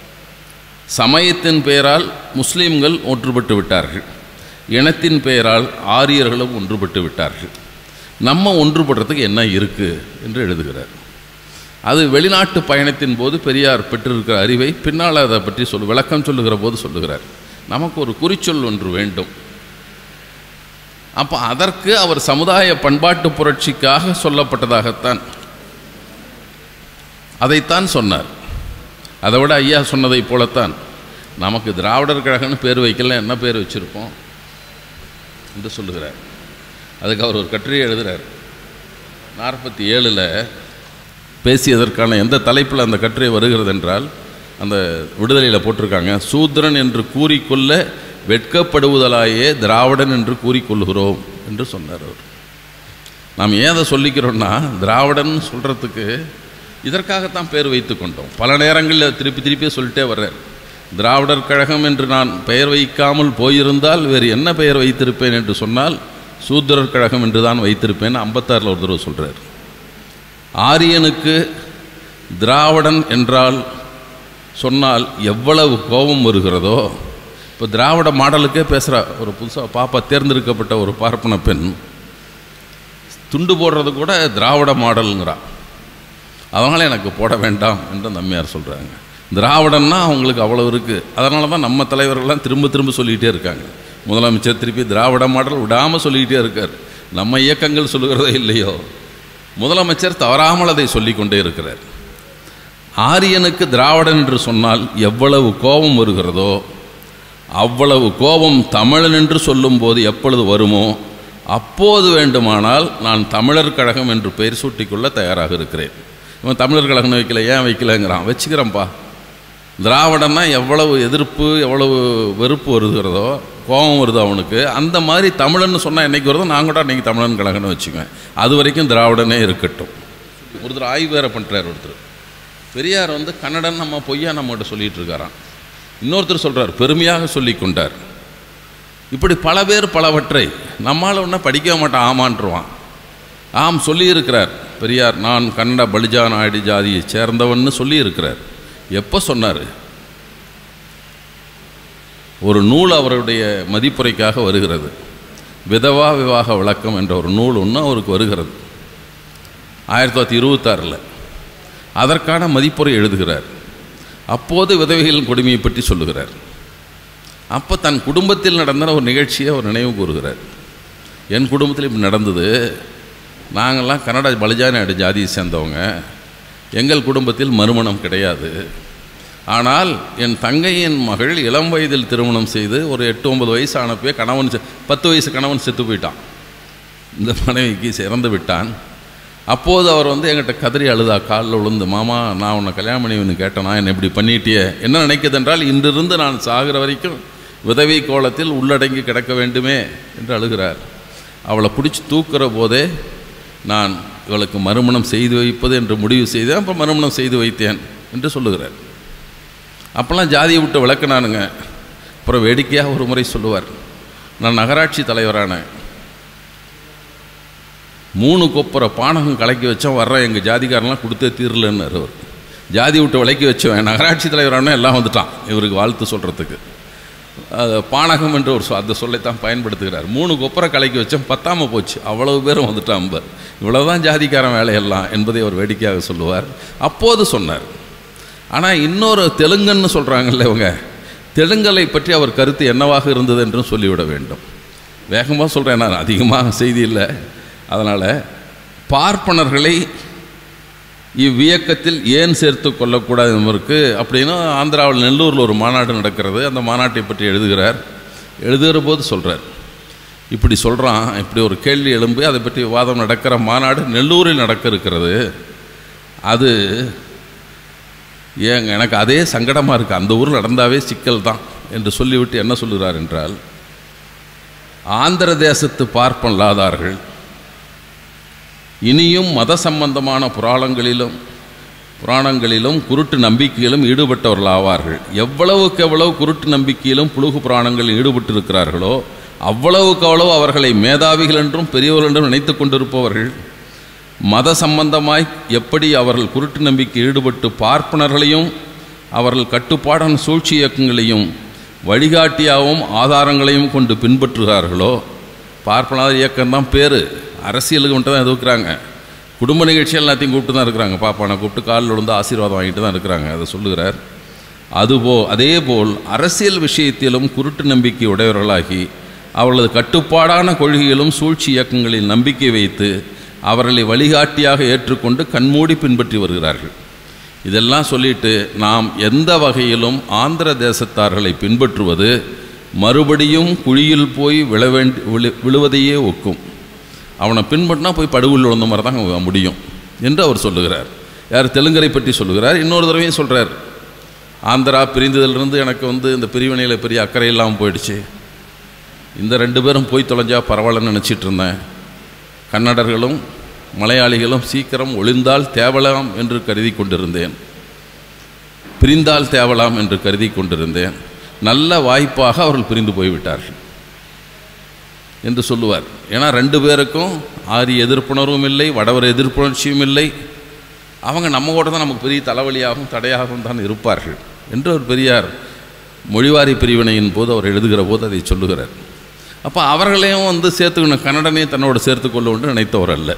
சமயத்தின் பெயரால் முஸ்லீம்கள் ஒன்றுபட்டு விட்டார்கள் இனத்தின் பெயரால் ஆரியர்களும் ஒன்றுபட்டு விட்டார்கள் நம்ம ஒன்றுபடுறதுக்கு என்ன இருக்குது என்று எழுதுகிறார் அது வெளிநாட்டு பயணத்தின் போது பெரியார் பெற்றிருக்கிற அறிவை பின்னால் அதை பற்றி சொல் விளக்கம் சொல்லுகிற போது சொல்லுகிறார் நமக்கு ஒரு குறிச்சொல் ஒன்று வேண்டும் அப்போ அதற்கு அவர் சமுதாய பண்பாட்டு புரட்சிக்காக சொல்லப்பட்டதாகத்தான் அதைத்தான் சொன்னார் அதை விட ஐயா சொன்னதை போலத்தான் நமக்கு திராவிடர் கழகம்னு பேர் வைக்கல என்ன பேர் வச்சுருப்போம் என்று சொல்லுகிறார் அதுக்கு அவர் ஒரு கட்டுரையை எழுதுகிறார் நாற்பத்தி ஏழில் பேசியதற்கான எந்த தலைப்பில் அந்த கட்டுரை வருகிறது என்றால் அந்த விடுதலையில் போட்டிருக்காங்க சூத்திரன் என்று கூறிக்கொள்ள வெட்கப்படுவதலாயே திராவிடன் என்று கூறிக்கொள்கிறோம் என்று சொன்னார் அவர் நாம் ஏன் அதை சொல்லிக்கிறோம்னா திராவிடன் சொல்கிறதுக்கு இதற்காகத்தான் பேர் வைத்து கொண்டோம் பல நேரங்களில் திருப்பி திருப்பி சொல்லிட்டே வர்றார் திராவிடர் கழகம் என்று நான் பெயர் வைக்காமல் போயிருந்தால் வேறு என்ன பெயர் வைத்திருப்பேன் என்று சொன்னால் சூத்திரர் கழகம் என்று தான் வைத்திருப்பேன் ஐம்பத்தாறில் ஒரு தடவை சொல்கிறார் ஆரியனுக்கு திராவிடன் என்றால் சொன்னால் எவ்வளவு கோபம் வருகிறதோ இப்போ திராவிட மாடலுக்கே பேசுகிற ஒரு புதுசாக பாப்பா தேர்ந்தெடுக்கப்பட்ட ஒரு பார்ப்பன பெண் துண்டு போடுறது கூட திராவிட மாடலுங்கிறா அதனால் எனக்கு போட வேண்டாம் என்று அந்த அம்மையார் சொல்கிறாங்க திராவிடன்னா அவங்களுக்கு அவ்வளோ இருக்குது அதனால தான் நம்ம தலைவர்கள்லாம் திரும்ப திரும்ப சொல்லிக்கிட்டே இருக்காங்க முதலமைச்சர் திருப்பி திராவிட மாடல் விடாமல் சொல்லிக்கிட்டே இருக்கார் நம்ம இயக்கங்கள் சொல்லுகிறதோ இல்லையோ முதலமைச்சர் தவறாமல் அதை சொல்லிக்கொண்டே இருக்கிறார் ஆரியனுக்கு திராவிடன் என்று சொன்னால் எவ்வளவு கோபம் வருகிறதோ அவ்வளவு கோபம் தமிழன் என்று சொல்லும்போது எப்பொழுது வருமோ அப்போது வேண்டுமானால் நான் தமிழர் கழகம் என்று பெயர் சூட்டிக்கொள்ள தயாராக இருக்கிறேன் இவன் தமிழர் கழகம் வைக்கல ஏன் வைக்கலங்கிறான் வச்சுக்கிறேன்ப்பா திராவிடன்னா எவ்வளவு எதிர்ப்பு எவ்வளவு வெறுப்பு வருகிறதோ கோபம் வருது அவனுக்கு அந்த மாதிரி தமிழன்னு சொன்னால் என்னைக்கு வருதோ நான் கூட அன்றைக்கி தமிழன் கழகம்னு வச்சுக்குவேன் அது வரைக்கும் திராவிடனே இருக்கட்டும் ஒருத்தர் ஆய்வு வேற பண்ணுறார் ஒருத்தர் பெரியார் வந்து கன்னடன் நம்ம பொய்யா நம்மகிட்ட சொல்லிகிட்டு இருக்காராம் இன்னொருத்தர் சொல்கிறார் பெருமையாக சொல்லி கொண்டார் இப்படி பல பேர் பலவற்றை நம்மால் ஒன்றும் படிக்க மாட்டான் ஆமான்றுவான் ஆம் சொல்லியிருக்கிறார் பெரியார் நான் கன்னட பலிஜா நாயுடு ஜாதியை சேர்ந்தவன்னு சொல்லியிருக்கிறார் எப்போ சொன்னார் ஒரு நூல் அவருடைய மதிப்புரைக்காக வருகிறது விதவா விவாக விளக்கம் என்ற ஒரு நூல் ஒன்று அவருக்கு வருகிறது ஆயிரத்தி தொள்ளாயிரத்தி இருபத்தாறில் அதற்கான மதிப்புரை எழுதுகிறார் அப்போது விதவைகளின் கொடுமையை பற்றி சொல்லுகிறார் அப்போ தன் குடும்பத்தில் நடந்த ஒரு நிகழ்ச்சியை அவர் நினைவு கூறுகிறார் என் குடும்பத்தில் இப்படி நடந்தது நாங்கள்லாம் கன்னட பலிஜான நாடு ஜாதியை சேர்ந்தவங்க எங்கள் குடும்பத்தில் மறுமணம் கிடையாது ஆனால் என் தங்கையின் மகள் இளம் வயதில் திருமணம் செய்து ஒரு எட்டு ஒன்பது வயசு ஆனப்பே கணவன் செ- பத்து வயசு கணவன் செத்து போயிட்டான் இந்த மனைவிக்கு இறந்து விட்டான் அப்போது அவர் வந்து என்கிட்ட கதறி அழுதா காலில் விழுந்து மாமா நான் உன்னை கல்யாணம் பண்ணி கேட்டேனா என்னை இப்படி பண்ணிட்டியே என்ன நினைக்குது என்றால் இன்றிருந்து நான் சாகிற வரைக்கும் விதவை கோலத்தில் உள்ளடங்கி கிடக்க வேண்டுமே என்று அழுகிறார் அவளை பிடிச்சி தூக்குற போதே நான் இவளுக்கு மறுமணம் செய்து வைப்பது என்று முடிவு செய்தேன் அப்போ மறுமணம் செய்து வைத்தேன் என்று சொல்லுகிறார் அப்போல்லாம் ஜாதியை விட்டு விளக்குனானுங்க அப்புறம் வேடிக்கையாக ஒரு முறை சொல்லுவார் நான் நகராட்சி தலைவரானேன் மூணு கொப்பரை பானகம் கலக்கி வச்சோம் வர்றேன் எங்கள் ஜாதிக்காரன்லாம் கொடுத்தே தீரலன்னார் அவர் ஜாதி விட்டு விலக்கி வச்சவன் நகராட்சி தலைவரான எல்லாம் வந்துட்டான் இவருக்கு வாழ்த்து சொல்கிறதுக்கு அது பானகம் என்ற ஒரு சொ- அந்த சொல்லைத்தான் பயன்படுத்துகிறார் மூணு கொப்பரை கலக்கி வச்சோம் பத்தாமல் போச்சு அவ்வளவு பேரும் வந்துட்டான் அம்பர் இவ்வளவுதான் ஜாதிக்காரன் வேலையெல்லாம் என்பதை அவர் வேடிக்கையாக சொல்லுவார் அப்போது சொன்னார் ஆனால் இன்னொரு தெலுங்குன்னு சொல்கிறாங்கல்ல இவங்க தெலுங்கலை பற்றி அவர் கருத்து என்னவாக இருந்தது என்றும் சொல்லிவிட வேண்டும் வேகமாக சொல்கிறேன் நான் அதிகமாக செய்தி இல்லை அதனால் பார்ப்பனர்களை இவ்வியக்கத்தில் ஏன் சேர்த்து கொள்ளக்கூடாது என்பதற்கு அப்படின்னு ஆந்திராவில் நெல்லூரில் ஒரு மாநாடு நடக்கிறது அந்த மாநாட்டை பற்றி எழுதுகிறார் எழுதுகிற போது சொல்கிறார் இப்படி சொல்கிறான் இப்படி ஒரு கேள்வி எழும்பி அதை பற்றி விவாதம் நடக்கிற மாநாடு நெல்லூரில் நடக்க இருக்கிறது அது ஏங்க எனக்கு அதே சங்கடமாக இருக்குது அந்த ஊரில் நடந்தாவே சிக்கல் தான் என்று சொல்லிவிட்டு என்ன சொல்லுகிறார் என்றால் ஆந்திர தேசத்து பார்ப்பன் லாதார்கள் இனியும் மத சம்பந்தமான புராணங்களிலும் புராணங்களிலும் குருட்டு நம்பிக்கையிலும் ஈடுபட்டவர்கள் ஆவார்கள் எவ்வளவுக்கு எவ்வளவு குருட்டு நம்பிக்கையிலும் புழுகு புராணங்களில் ஈடுபட்டிருக்கிறார்களோ அவ்வளவுக்கு அவ்வளவு அவர்களை மேதாவிகள் என்றும் பெரியவர்கள் என்றும் நினைத்து கொண்டிருப்பவர்கள் மத சம்பந்தமாய் எப்படி அவர்கள் குருட்டு நம்பிக்கை ஈடுபட்டு பார்ப்பனர்களையும் அவர்கள் கட்டுப்பாடான சூழ்ச்சி இயக்கங்களையும் வழிகாட்டியாகவும் ஆதாரங்களையும் கொண்டு பின்பற்றுகிறார்களோ பார்ப்பனார் இயக்கம்தான் பேர் அரசியலுக்கு மட்டும் தான் எதுக்குறாங்க குடும்ப நிகழ்ச்சி எல்லாத்தையும் கூப்பிட்டு தான் இருக்கிறாங்க பாப்பானை கூப்பிட்டு காலில் விழுந்து ஆசீர்வாதம் வாங்கிட்டு தான் இருக்கிறாங்க அதை சொல்லுகிறார் அதுபோ அதேபோல் அரசியல் விஷயத்திலும் குருட்டு நம்பிக்கை உடையவர்களாகி அவர்களது கட்டுப்பாடான கொள்கையிலும் சூழ்ச்சி இயக்கங்களில் நம்பிக்கை வைத்து அவர்களை வழிகாட்டியாக ஏற்றுக்கொண்டு கண்மூடி பின்பற்றி வருகிறார்கள் இதெல்லாம் சொல்லிட்டு நாம் எந்த வகையிலும் ஆந்திர தேசத்தார்களை பின்பற்றுவது மறுபடியும் குழியில் போய் விழ வேண்டி விழு விழுவதையே ஒக்கும் அவனை பின்பற்றினா போய் படுகுள்ள விழுந்த மாதிரி தான் முடியும் என்று அவர் சொல்லுகிறார் யார் தெலுங்கரை பற்றி சொல்லுகிறார் இன்னொரு தடவையும் சொல்கிறார் ஆந்திரா பிரிந்ததிலிருந்து எனக்கு வந்து இந்த பிரிவினையில் பெரிய அக்கறை இல்லாமல் போயிடுச்சு இந்த ரெண்டு பேரும் போய் தொலைஞ்சா பரவாயில்லன்னு நினச்சிட்டு இருந்தேன் கன்னடர்களும் மலையாளிகளும் சீக்கிரம் ஒளிந்தால் தேவலாம் என்று கருதி கொண்டிருந்தேன் பிரிந்தால் தேவலாம் என்று கருதி கொண்டிருந்தேன் நல்ல வாய்ப்பாக அவர்கள் பிரிந்து போய்விட்டார்கள் என்று சொல்லுவார் ஏன்னா ரெண்டு பேருக்கும் ஆரிய எதிர்ப்புணர்வும் இல்லை வடவர் எதிர்ப்புணர்ச்சியும் இல்லை அவங்க நம்ம கூட தான் நமக்கு பெரிய தலைவலியாகவும் தடையாகவும் தான் இருப்பார்கள் என்று ஒரு பெரியார் மொழிவாரி பிரிவினையின் போது அவர் எழுதுகிற போது அதை சொல்லுகிறார் அப்போ அவர்களையும் வந்து சேர்த்துக்கணும் கன்னடனையும் தன்னோடு சேர்த்துக்கொள்ள என்று நினைத்தவர் அல்ல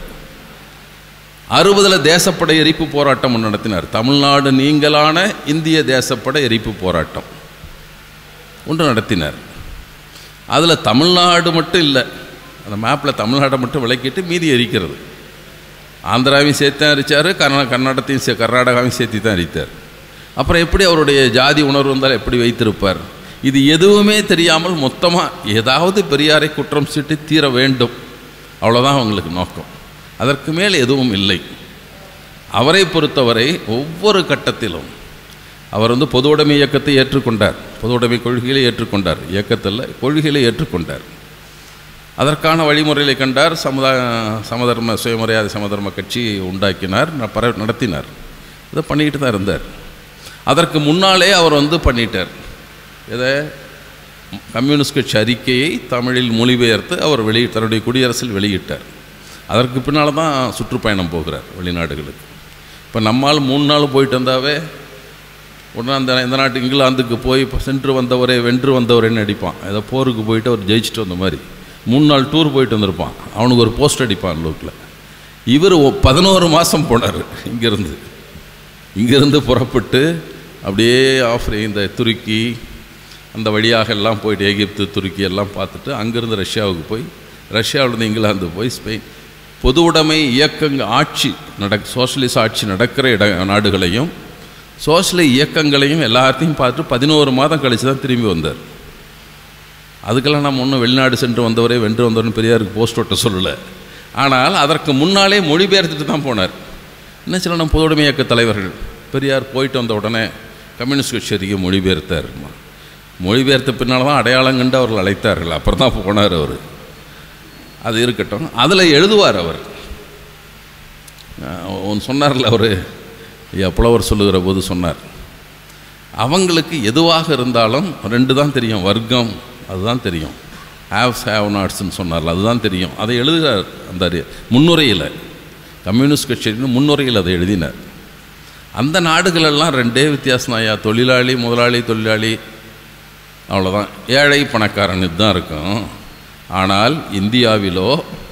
அறுபதில் தேசப்படை எரிப்பு போராட்டம் ஒன்று நடத்தினார் தமிழ்நாடு நீங்களான இந்திய தேசப்படை எரிப்பு போராட்டம் ஒன்று நடத்தினார் அதில் தமிழ்நாடு மட்டும் இல்லை அந்த மேப்பில் தமிழ்நாடை மட்டும் விளக்கிட்டு மீதி எரிக்கிறது ஆந்திராவையும் சேர்த்து தான் எரித்தார் கர்நா கர்நாடகத்தையும் சே கர்நாடகாவையும் சேர்த்து தான் எரித்தார் அப்புறம் எப்படி அவருடைய ஜாதி உணர்வு வந்தால் எப்படி வைத்திருப்பார் இது எதுவுமே தெரியாமல் மொத்தமாக ஏதாவது பெரியாரை குற்றம் சுட்டி தீர வேண்டும் அவ்வளோதான் அவங்களுக்கு நோக்கம் அதற்கு மேல் எதுவும் இல்லை அவரை பொறுத்தவரை ஒவ்வொரு கட்டத்திலும் அவர் வந்து பொது உடைமை இயக்கத்தை ஏற்றுக்கொண்டார் பொது உடைமை கொள்கைகளை ஏற்றுக்கொண்டார் இயக்கத்தில் கொள்கைகளை ஏற்றுக்கொண்டார் அதற்கான வழிமுறைகளை கண்டார் சமுதாய சமதர்ம சுயமரியாதை சமதர்ம கட்சி உண்டாக்கினார் ந- பர நடத்தினார் இதை பண்ணிக்கிட்டு தான் இருந்தார் அதற்கு முன்னாலே அவர் வந்து பண்ணிட்டார் இதை கம்யூனிஸ்ட் கட்சி அறிக்கையை தமிழில் மொழிபெயர்த்து அவர் வெளி தன்னுடைய குடியரசில் வெளியிட்டார் அதற்கு பின்னால் தான் சுற்றுப்பயணம் போகிறார் வெளிநாடுகளுக்கு இப்போ நம்மால் மூணு நாள் போயிட்டு வந்தாவே உடனே அந்த இந்த நாட்டு இங்கிலாந்துக்கு போய் இப்போ சென்று வந்தவரே வென்று வந்தவரேன்னு அடிப்பான் ஏதோ போருக்கு போயிட்டு அவர் ஜெயிச்சுட்டு வந்த மாதிரி மூணு நாள் டூர் போயிட்டு வந்திருப்பான் அவனுக்கு ஒரு போஸ்ட் அடிப்பான் லோக்கில் இவர் பதினோரு மாதம் போனார் இங்கேருந்து இங்கேருந்து புறப்பட்டு அப்படியே ஆஃப்ரி இந்த துருக்கி அந்த வழியாக எல்லாம் போயிட்டு எகிப்து துருக்கி எல்லாம் பார்த்துட்டு அங்கேருந்து ரஷ்யாவுக்கு போய் ரஷ்யாவிலேருந்து இங்கிலாந்து போய் ஸ்பெயின் பொது உடைமை இயக்கங்க ஆட்சி நடக் சோஷலிச ஆட்சி நடக்கிற இட நாடுகளையும் சோஷியல் இயக்கங்களையும் எல்லாத்தையும் பார்த்து பதினோரு மாதம் கழித்து தான் திரும்பி வந்தார் அதுக்கெல்லாம் நம்ம ஒன்றும் வெளிநாடு சென்று வந்தவரே வென்று வந்தவர்னு பெரியாருக்கு போஸ்ட் ஒட்ட சொல்லலை ஆனால் அதற்கு முன்னாலே மொழிபெயர்த்துட்டு தான் போனார் என்ன சில நம்ம பொதுவுடைமை இயக்க தலைவர்கள் பெரியார் போயிட்டு வந்த உடனே கம்யூனிஸ்ட் கட்சிக்கு மொழிபெயர்த்தார் மொழிபெயர்த்த பின்னால் தான் அடையாளம் கண்டு அவர்கள் அழைத்தார்கள் அப்புறம் தான் போனார் அவர் அது இருக்கட்டும் அதில் எழுதுவார் அவர் ஒன்று சொன்னார்ல அவர் புலவர் சொல்லுகிற போது சொன்னார் அவங்களுக்கு எதுவாக இருந்தாலும் ரெண்டு தான் தெரியும் வர்க்கம் அதுதான் தெரியும் ஹேவ்ஸ் ஹேவ் நாட்ஸ்ன்னு சொன்னார்ல அதுதான் தெரியும் அதை எழுதுகிறார் அந்த அறி- முன்னுரையில் கம்யூனிஸ்ட் கட்சியின் முன்னுரையில் அதை எழுதினார் அந்த நாடுகளெல்லாம் ரெண்டே வித்தியாசம் ஐயா தொழிலாளி முதலாளி தொழிலாளி அவ்வளோதான் ஏழை பணக்காரன் இதுதான் இருக்கும் ஆனால் இந்தியாவிலோ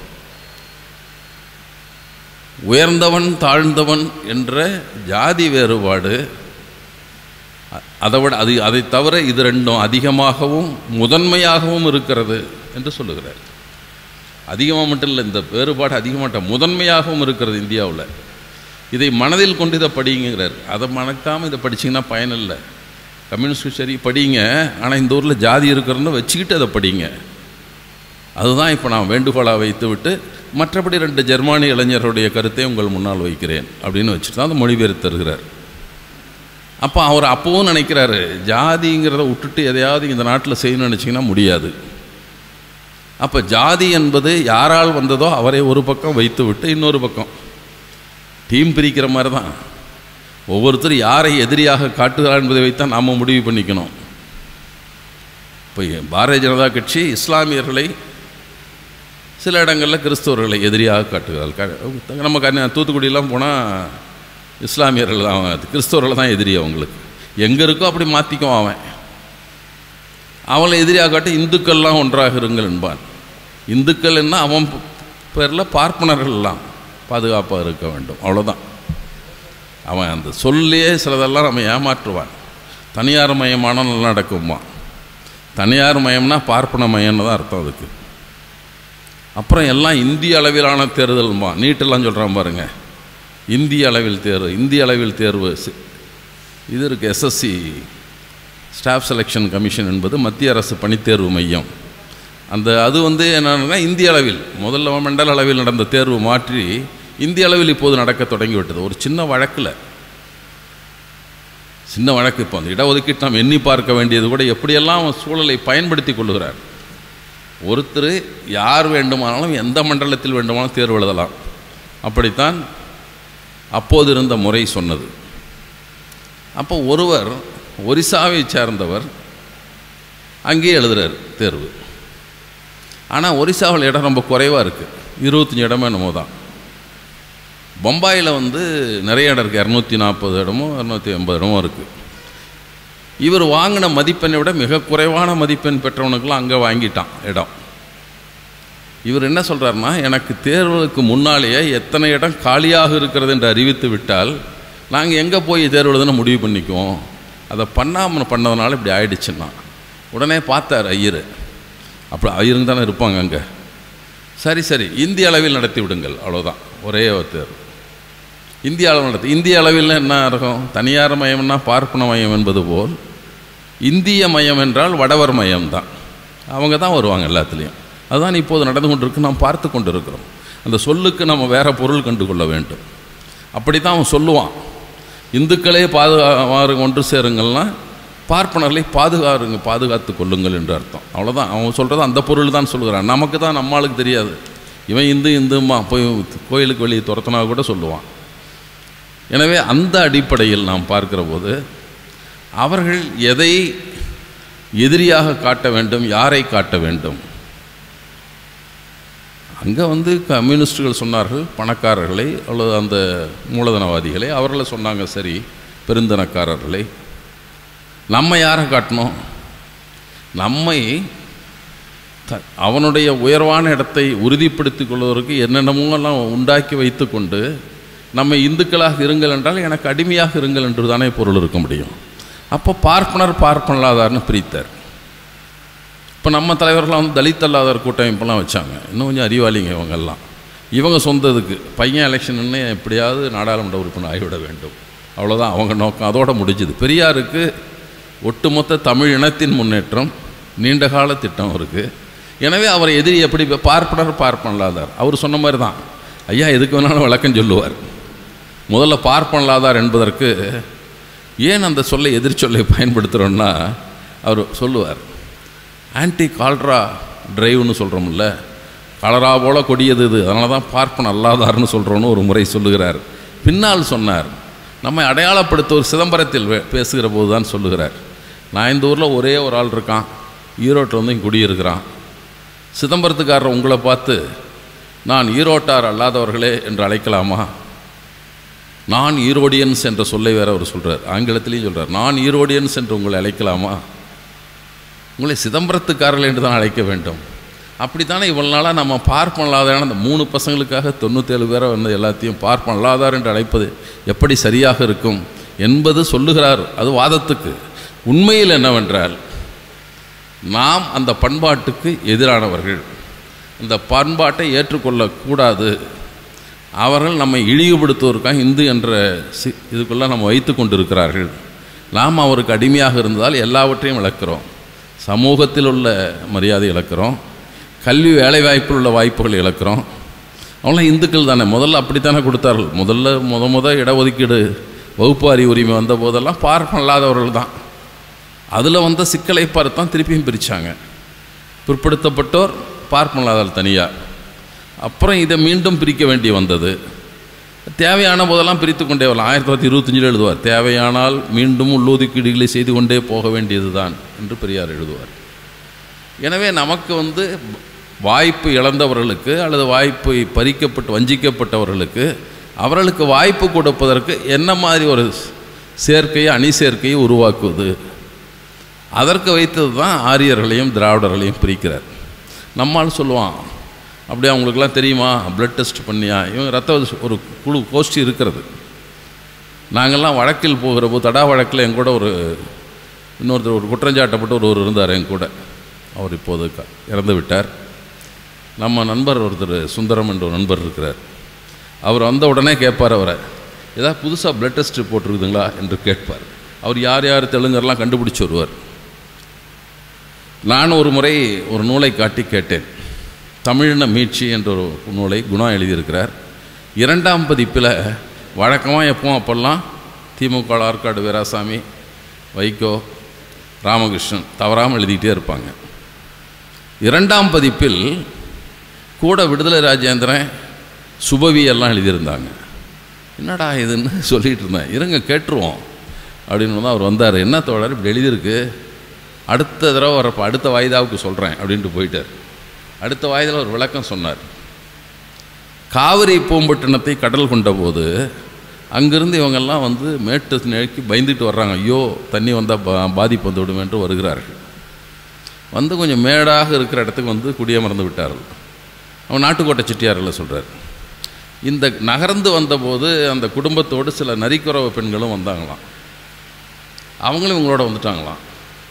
உயர்ந்தவன் தாழ்ந்தவன் என்ற ஜாதி வேறுபாடு அ- அதை விட அது அதை தவிர இது ரெண்டும் அதிகமாகவும் முதன்மையாகவும் இருக்கிறது என்று சொல்லுகிறார் அதிகமாக மட்டும் இல்லை இந்த வேறுபாடு அதிகமாட்ட முதன்மையாகவும் இருக்கிறது இந்தியாவில் இதை மனதில் கொண்டு இதை படிங்கிறார் அதை மணக்காமல் இதை படிச்சீங்கன்னா பயனில்லை கம்யூனிஸ்ட் சரி படிங்க ஆனால் இந்த ஊரில் ஜாதி இருக்கிறன்னு வச்சுக்கிட்டு அதை படிங்க அதுதான் இப்போ நான் வேண்டுகோளாக வைத்து விட்டு மற்றபடி ரெண்டு ஜெர்மானிய இளைஞருடைய கருத்தை உங்கள் முன்னால் வைக்கிறேன் அப்படின்னு வச்சுட்டு தான் அந்த மொழிபெயர்த்து தருகிறார் அப்போ அவர் அப்பவும் நினைக்கிறாரு ஜாதிங்கிறத விட்டுட்டு எதையாவது இந்த நாட்டில் செய்யணும்னு நினச்சிங்கன்னா முடியாது அப்போ ஜாதி என்பது யாரால் வந்ததோ அவரை ஒரு பக்கம் வைத்து விட்டு இன்னொரு பக்கம் டீம் பிரிக்கிற மாதிரி தான் ஒவ்வொருத்தர் யாரை எதிரியாக காட்டுகிறார் என்பதை வைத்தான் நாம் முடிவு பண்ணிக்கணும் இப்போ பாரதிய ஜனதா கட்சி இஸ்லாமியர்களை சில இடங்களில் கிறிஸ்தவர்களை எதிரியாக காட்டுகிறார்கள் க- நம்ம கன்னியா தூத்துக்குடியெல்லாம் போனால் இஸ்லாமியர்கள் தான் அவன் கிறிஸ்தவர்கள் தான் எதிரி அவங்களுக்கு எங்கே இருக்கோ அப்படி மாற்றிக்குவான் அவன் அவளை எதிரியாக காட்டி இந்துக்கள்லாம் ஒன்றாக இருங்கள் என்பான் இந்துக்கள் என்ன அவன் பேரில் பார்ப்பனர்கள் எல்லாம் பாதுகாப்பாக இருக்க வேண்டும் அவ்வளோதான் அவன் அந்த சொல்லியே சிலதெல்லாம் நம்ம ஏமாற்றுவான் தனியார் மயமான நல்லா நடக்குமா தனியார் மயம்னா பார்ப்பன மயம்னு தான் அர்த்தம் அதுக்கு அப்புறம் எல்லாம் இந்திய அளவிலான தேர்தல்மா நீட்டெல்லாம் சொல்கிறான் பாருங்க இந்திய அளவில் தேர்வு இந்திய அளவில் தேர்வு சி- இது இருக்குது எஸ்எஸ்சி ஸ்டாஃப் செலெக்ஷன் கமிஷன் என்பது மத்திய அரசு பணித்தேர்வு மையம் அந்த அது வந்து என்னன்னா இந்திய அளவில் முதல்ல மண்டல அளவில் நடந்த தேர்வு மாற்றி இந்திய அளவில் இப்போது நடக்க தொடங்கிவிட்டது ஒரு சின்ன வழக்கில் சின்ன வழக்கு இப்போ அந்த இடஒதுக்கீட்டு நாம் எண்ணி பார்க்க வேண்டியது கூட எப்படியெல்லாம் அவன் சூழலை பயன்படுத்தி கொள்ளுகிறார் ஒருத்தர் யார் வேண்டுமானாலும் எந்த மண்டலத்தில் வேண்டுமானாலும் தேர்வு எழுதலாம் அப்படித்தான் அப்போது இருந்த முறை சொன்னது அப்போ ஒருவர் ஒரிசாவை சேர்ந்தவர் அங்கேயே எழுதுறார் தேர்வு ஆனால் ஒரிசாவில் இடம் ரொம்ப குறைவாக இருக்குது இருபத்தஞ்சி இடமே என்னமோ தான் பம்பாயில் வந்து நிறைய இடம் இருக்குது இரநூத்தி நாற்பது இடமோ இரநூத்தி எண்பது இடமோ இருக்குது இவர் வாங்கின மதிப்பெண்ணை விட மிக குறைவான மதிப்பெண் பெற்றவனுக்கெல்லாம் அங்கே வாங்கிட்டான் இடம் இவர் என்ன சொல்கிறாருன்னா எனக்கு தேர்வுக்கு முன்னாலேயே எத்தனை இடம் காலியாக இருக்கிறது என்று அறிவித்து விட்டால் நாங்கள் எங்கே போய் தேர்வு எழுதுன்னு முடிவு பண்ணிக்குவோம் அதை பண்ணாமல் பண்ணதுனால இப்படி ஆயிடுச்சுன்னா உடனே பார்த்தார் ஐயர் அப்படி ஐயருங்க தானே இருப்பாங்க அங்கே சரி சரி இந்திய அளவில் நடத்தி விடுங்கள் அவ்வளோதான் ஒரே ஒரு தேர்வு இந்திய அளவில் நடத்தி இந்திய அளவில் என்ன இருக்கும் தனியார் மயம்னா பார்ப்பன மயம் என்பது போல் இந்திய மயம் என்றால் வடவர் மயம் தான் அவங்க தான் வருவாங்க எல்லாத்துலேயும் அதுதான் இப்போது நடந்து கொண்டிருக்கு நாம் பார்த்து கொண்டு இருக்கிறோம் அந்த சொல்லுக்கு நம்ம வேற பொருள் கண்டு கொள்ள வேண்டும் அப்படி தான் அவன் சொல்லுவான் இந்துக்களே பாதுகாவாறு ஒன்று சேருங்கள்னா பார்ப்பனர்களை பாதுகாருங்க பாதுகாத்து கொள்ளுங்கள் என்று அர்த்தம் அவ்வளோதான் அவன் சொல்கிறது அந்த பொருள் தான் சொல்கிறான் நமக்கு தான் நம்மளுக்கு தெரியாது இவன் இந்து இந்துமா போய் கோயிலுக்கு வெளியே துரத்தினா கூட சொல்லுவான் எனவே அந்த அடிப்படையில் நாம் பார்க்கிற போது அவர்கள் எதை எதிரியாக காட்ட வேண்டும் யாரை காட்ட வேண்டும் அங்கே வந்து கம்யூனிஸ்டுகள் சொன்னார்கள் பணக்காரர்களை அல்லது அந்த மூலதனவாதிகளை அவர்களை சொன்னாங்க சரி பெருந்தனக்காரர்களை நம்ம யாரை காட்டணும் நம்மை த- அவனுடைய உயர்வான இடத்தை உறுதிப்படுத்திக் கொள்வதற்கு என்னென்னமோ எல்லாம் உண்டாக்கி வைத்துக்கொண்டு நம்ம இந்துக்களாக இருங்கள் என்றால் எனக்கு அடிமையாக இருங்கள் என்று தானே பொருள் இருக்க முடியும் அப்போ பார்ப்பனர் பார்ப்பனலாதார்னு பிரித்தார் இப்போ நம்ம தலைவர்கள்லாம் வந்து தலித் அல்லாதார் கூட்டமைப்பெல்லாம் வச்சாங்க இன்னும் கொஞ்சம் அறிவாளிங்க இவங்கெல்லாம் இவங்க சொந்ததுக்கு பையன் எலெக்ஷன்னு எப்படியாவது நாடாளுமன்ற உறுப்பினர் ஆகிவிட வேண்டும் அவ்வளோதான் அவங்க நோக்கம் அதோட முடிஞ்சுது பெரியாருக்கு ஒட்டுமொத்த தமிழ் இனத்தின் முன்னேற்றம் நீண்டகால திட்டம் இருக்குது எனவே அவரை எதிரி எப்படி பார்ப்பனர் பார்ப்பனலாதார் அவர் சொன்ன மாதிரி தான் ஐயா எதுக்கு வேணாலும் விளக்கம் சொல்லுவார் முதல்ல பார்ப்பனலாதார் என்பதற்கு ஏன் அந்த சொல்லை எதிர் சொல்லை பயன்படுத்துகிறோன்னா அவர் சொல்லுவார் ஆன்டி கால்ட்ரா டிரைவ்னு சொல்கிறோம்ல கலரா போல கொடியது இது அதனால தான் பார்ப்பன அல்லாதார்னு சொல்கிறோன்னு ஒரு முறை சொல்லுகிறார் பின்னால் சொன்னார் நம்மை அடையாளப்படுத்த ஒரு சிதம்பரத்தில் வே- பேசுகிற போது தான் சொல்லுகிறார் நான் இந்த ஊரில் ஒரே ஒரு ஆள் இருக்கான் ஈரோட்டில் வந்து இங்க குடியிருக்கிறான் சிதம்பரத்துக்காரர் உங்களை பார்த்து நான் ஈரோட்டார் அல்லாதவர்களே என்று அழைக்கலாமா நான் ஈரோடியன்ஸ் என்ற சொல்லை வேற அவர் சொல்கிறார் ஆங்கிலத்திலையும் சொல்கிறார் நான் ஈரோடியன்ஸ் என்று உங்களை அழைக்கலாமா உங்களை சிதம்பரத்துக்காரர்கள் என்று தான் அழைக்க வேண்டும் அப்படித்தானே இவ்வளவு நாளாக நம்ம பார்ப்பனலாதாரான அந்த மூணு பசங்களுக்காக தொண்ணூற்றேழு பேரை வந்து எல்லாத்தையும் பார்ப்பனலாதார் என்று அழைப்பது எப்படி சரியாக இருக்கும் என்பது சொல்லுகிறார் அது வாதத்துக்கு உண்மையில் என்னவென்றால் நாம் அந்த பண்பாட்டுக்கு எதிரானவர்கள் அந்த பண்பாட்டை ஏற்றுக்கொள்ளக்கூடாது அவர்கள் நம்மை இழிவுபடுத்துவதற்காக இந்து என்ற சி இதுக்குள்ளே நம்ம வைத்து கொண்டிருக்கிறார்கள் நாம் அவருக்கு அடிமையாக இருந்தால் எல்லாவற்றையும் இழக்கிறோம் சமூகத்தில் உள்ள மரியாதை இழக்கிறோம் கல்வி வேலைவாய்ப்பில் உள்ள வாய்ப்புகள் இழக்கிறோம் அவங்களாம் இந்துக்கள் தானே முதல்ல அப்படித்தானே கொடுத்தார்கள் முதல்ல முத முத இடஒதுக்கீடு வகுப்பாரி உரிமை வந்த போதெல்லாம் பார்ப்பன இல்லாதவர்கள் தான் அதில் வந்த சிக்கலை பார்த்தான் திருப்பியும் பிரித்தாங்க பிற்படுத்தப்பட்டோர் பார்ப்பனலாதால் தனியாக அப்புறம் இதை மீண்டும் பிரிக்க வேண்டி வந்தது தேவையான போதெல்லாம் பிரித்து கொண்டே வரலாம் ஆயிரத்தி தொள்ளாயிரத்தி இருபத்தஞ்சில் எழுதுவார் தேவையானால் மீண்டும் உள்ளொதுக்கீடுகளை செய்து கொண்டே போக வேண்டியது தான் என்று பெரியார் எழுதுவார் எனவே நமக்கு வந்து வாய்ப்பு இழந்தவர்களுக்கு அல்லது வாய்ப்பை பறிக்கப்பட்டு வஞ்சிக்கப்பட்டவர்களுக்கு அவர்களுக்கு வாய்ப்பு கொடுப்பதற்கு என்ன மாதிரி ஒரு சேர்க்கையை அணி சேர்க்கையை உருவாக்குவது அதற்கு வைத்தது தான் ஆரியர்களையும் திராவிடர்களையும் பிரிக்கிறார் நம்மால் சொல்லுவான் அப்படியே அவங்களுக்குலாம் தெரியுமா பிளட் டெஸ்ட் பண்ணியா இவங்க ரத்த ஒரு குழு கோஷ்டி இருக்கிறது நாங்கள்லாம் வழக்கில் போகிற போது தடா வழக்கில் என் கூட ஒரு இன்னொருத்தர் ஒரு குற்றஞ்சாட்டப்பட்டு ஒருவர் இருந்தார் என் கூட அவர் இப்போது க- இறந்து விட்டார் நம்ம நண்பர் ஒருத்தர் சுந்தரம் என்ற ஒரு நண்பர் இருக்கிறார் அவர் வந்த உடனே கேட்பார் அவரை ஏதாவது புதுசாக பிளட் டெஸ்ட் போட்டிருக்குதுங்களா என்று கேட்பார் அவர் யார் யார் தெலுங்கர்லாம் கண்டுபிடிச்சு வருவார் நான் ஒரு முறை ஒரு நூலை காட்டி கேட்டேன் தமிழின மீட்சி என்ற ஒரு நூலை குணா எழுதியிருக்கிறார் இரண்டாம் பதிப்பில் வழக்கமாக எப்பவும் அப்போல்லாம் திமுக ஆற்காடு வீராசாமி வைகோ ராமகிருஷ்ணன் தவறாமல் எழுதிக்கிட்டே இருப்பாங்க இரண்டாம் பதிப்பில் கூட விடுதலை ராஜேந்திரன் சுபவி எல்லாம் எழுதியிருந்தாங்க என்னடா இதுன்னு சொல்லிட்டு இருந்தேன் இருங்க கேட்டுருவோம் அப்படின்னு தான் அவர் வந்தார் என்ன தோழர் இப்படி எழுதியிருக்கு அடுத்த தடவை வரப்போ அடுத்த வாய்தாவுக்கு சொல்கிறேன் அப்படின்ட்டு போயிட்டார் அடுத்த வாய்தாவில் ஒரு விளக்கம் சொன்னார் காவிரி பூம்பட்டினத்தை கடல் கொண்ட போது அங்கிருந்து இவங்கெல்லாம் வந்து மேட்டு நிலைக்கு பயந்துட்டு வர்றாங்க ஐயோ தண்ணி வந்தால் பா பாதிப்பு வந்து விடும் என்று வருகிறார்கள் வந்து கொஞ்சம் மேடாக இருக்கிற இடத்துக்கு வந்து குடியமர்ந்து விட்டார்கள் அவன் நாட்டுக்கோட்டை செட்டியாரில் சொல்கிறார் இந்த நகர்ந்து வந்தபோது அந்த குடும்பத்தோடு சில நரிக்குறவ பெண்களும் வந்தாங்களாம் அவங்களும் இவங்களோட வந்துட்டாங்களாம்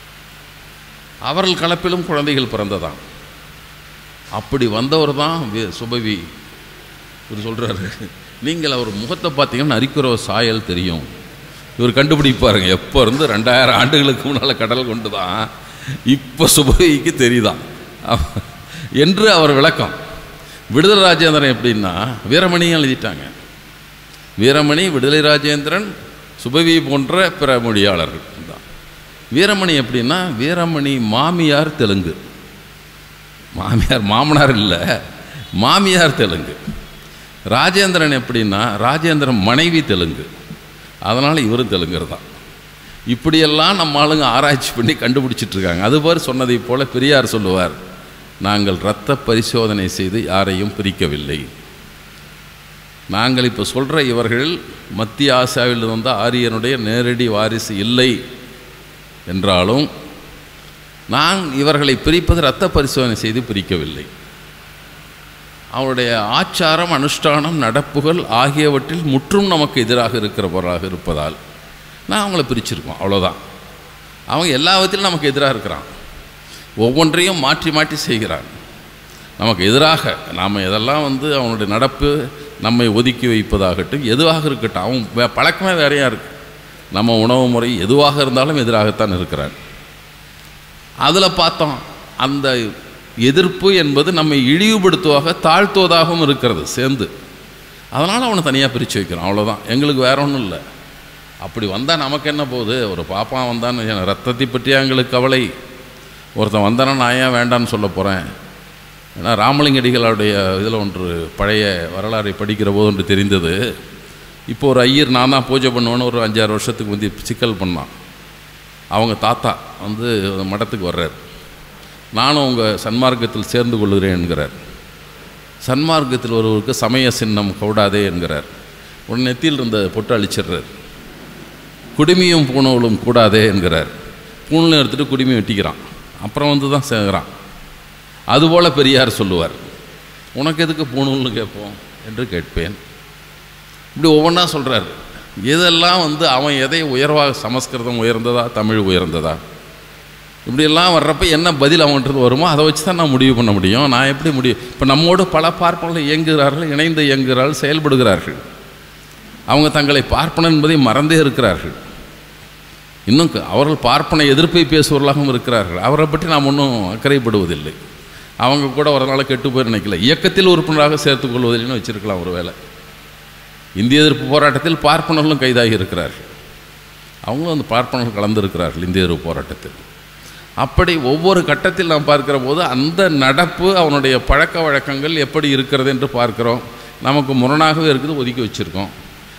அவர்கள் கலப்பிலும் குழந்தைகள் பிறந்ததாம் அப்படி வந்தவர் தான் வி- சுபவி இவர் சொல்கிறாரு நீங்கள் அவர் முகத்தை பார்த்தீங்கன்னா நரிக்குறவ சாயல் தெரியும் இவர் கண்டுபிடிப்பாருங்க எப்போ இருந்து ரெண்டாயிரம் ஆண்டுகளுக்கு முன்னால் கடல் கொண்டு தான் இப்போ சுபவிக்கு தெரியுதான் அவ- என்று அவர் விளக்கம் விடுதலை ராஜேந்திரன் எப்படின்னா வீரமணியும் எழுதிட்டாங்க வீரமணி விடுதலை ராஜேந்திரன் சுபவி போன்ற பிற மொழியாளர்கள் தான் வீரமணி எப்படின்னா வீரமணி மாமியார் தெலுங்கு மாமியார் மாமனார் இல்லை மாமியார் தெலுங்கு ராஜேந்திரன் எப்படின்னா ராஜேந்திரன் மனைவி தெலுங்கு அதனால் இவரும் தெலுங்கர் தான் இப்படியெல்லாம் நம்ம ஆளுங்க ஆராய்ச்சி பண்ணி கண்டுபிடிச்சிட்டு இருக்காங்க அதுபார் சொன்னதைப் போல பெரியார் சொல்லுவார் நாங்கள் இரத்த பரிசோதனை செய்து யாரையும் பிரிக்கவில்லை நாங்கள் இப்போ சொல்கிற இவர்கள் மத்திய ஆசியாவில் வந்த ஆரியனுடைய நேரடி வாரிசு இல்லை என்றாலும் நான் இவர்களை பிரிப்பது இரத்த பரிசோதனை செய்து பிரிக்கவில்லை அவருடைய ஆச்சாரம் அனுஷ்டானம் நடப்புகள் ஆகியவற்றில் முற்றும் நமக்கு எதிராக இருக்கிறவராக இருப்பதால் நான் அவங்கள பிரிச்சிருக்கோம் அவ்வளோதான் அவங்க எல்லாவற்றிலும் நமக்கு எதிராக இருக்கிறான் ஒவ்வொன்றையும் மாற்றி மாற்றி செய்கிறான் நமக்கு எதிராக நாம் எதெல்லாம் வந்து அவனுடைய நடப்பு நம்மை ஒதுக்கி வைப்பதாகட்டும் எதுவாக இருக்கட்டும் அவன் வே- பழக்கமே வேறையாக இருக்கு நம்ம உணவு முறை எதுவாக இருந்தாலும் எதிராகத்தான் இருக்கிறான் அதில் பார்த்தோம் அந்த எதிர்ப்பு என்பது நம்மை இழிவுபடுத்துவதாக தாழ்த்துவதாகவும் இருக்கிறது சேர்ந்து அதனால் அவனை தனியாக பிரித்து வைக்கிறோம் அவ்வளோதான் எங்களுக்கு வேற ஒன்றும் இல்லை அப்படி வந்தால் நமக்கு என்ன போகுது ஒரு பாப்பா வந்தான்னு வச்சுக்கோங்க, ரத்தத்தை பற்றி எங்களுக்கு கவலை ஒருத்தன் வந்தானா நான் ஏன் வேண்டான்னு சொல்ல போகிறேன் ஏன்னா ராமலிங்கடிகளுடைய இதில் ஒன்று பழைய வரலாறை படிக்கிற போது ஒன்று தெரிந்தது இப்போ ஒரு ஐயர் நான் தான் பூஜை பண்ணுவேன்னு ஒரு அஞ்சாறு வருஷத்துக்கு முந்தி சிக்கல் பண்ணான் அவங்க தாத்தா வந்து மடத்துக்கு வர்றார் நானும் உங்கள் சன்மார்க்கத்தில் சேர்ந்து கொள்கிறேன் என்கிறார் சன்மார்க்கத்தில் ஒருவருக்கு சமய சின்னம் கவுடாதே என்கிறார் உடனே நெத்தியில் இருந்த பொட்டு அழிச்சிடுறார் குடுமியும் பூணூலும் கூடாதே என்கிறார் பூணூலும் எடுத்துகிட்டு குடுமி வெட்டிக்கிறான் அப்புறம் வந்து தான் சேர்கிறான் அதுபோல் பெரியார் சொல்லுவார் உனக்கு எதுக்கு பூணூல்னு கேட்போம் என்று கேட்பேன் இப்படி ஒவ்வொன்றா சொல்கிறார் எதெல்லாம் வந்து அவன் எதை உயர்வாக சமஸ்கிருதம் உயர்ந்ததா தமிழ் உயர்ந்ததா இப்படியெல்லாம் வர்றப்ப என்ன பதில் அவன்கிட்ட வருமோ அதை வச்சு தான் நான் முடிவு பண்ண முடியும் நான் எப்படி முடியும் இப்போ நம்மோடு பல பார்ப்பனர்கள் இயங்குகிறார்கள் இணைந்து இயங்குகிறார்கள் செயல்படுகிறார்கள் அவங்க தங்களை பார்ப்பனர் என்பதை மறந்தே இருக்கிறார்கள் இன்னும் க- அவர்கள் பார்ப்பன எதிர்ப்பை பேசுவவர்களாகவும் இருக்கிறார்கள் அவரை பற்றி நாம் ஒன்றும் அக்கறைப்படுவதில்லை அவங்க கூட ஒரு நாள் கெட்டு போய் நினைக்கல இயக்கத்தில் உறுப்பினராக சேர்த்துக் கொள்வதில்லைன்னு வச்சிருக்கலாம் ஒரு வேளை இந்திய எதிர்ப்பு போராட்டத்தில் பார்ப்பனர்களும் கைதாகி இருக்கிறார்கள் அவங்களும் அந்த பார்ப்பனர்கள் கலந்திருக்கிறார்கள் இந்திய எதிர்ப்பு போராட்டத்தில் அப்படி ஒவ்வொரு கட்டத்தில் நாம் பார்க்கிற போது அந்த நடப்பு அவனுடைய பழக்க வழக்கங்கள் எப்படி இருக்கிறது என்று பார்க்கிறோம் நமக்கு முரணாகவே இருக்குது ஒதுக்கி வச்சிருக்கோம்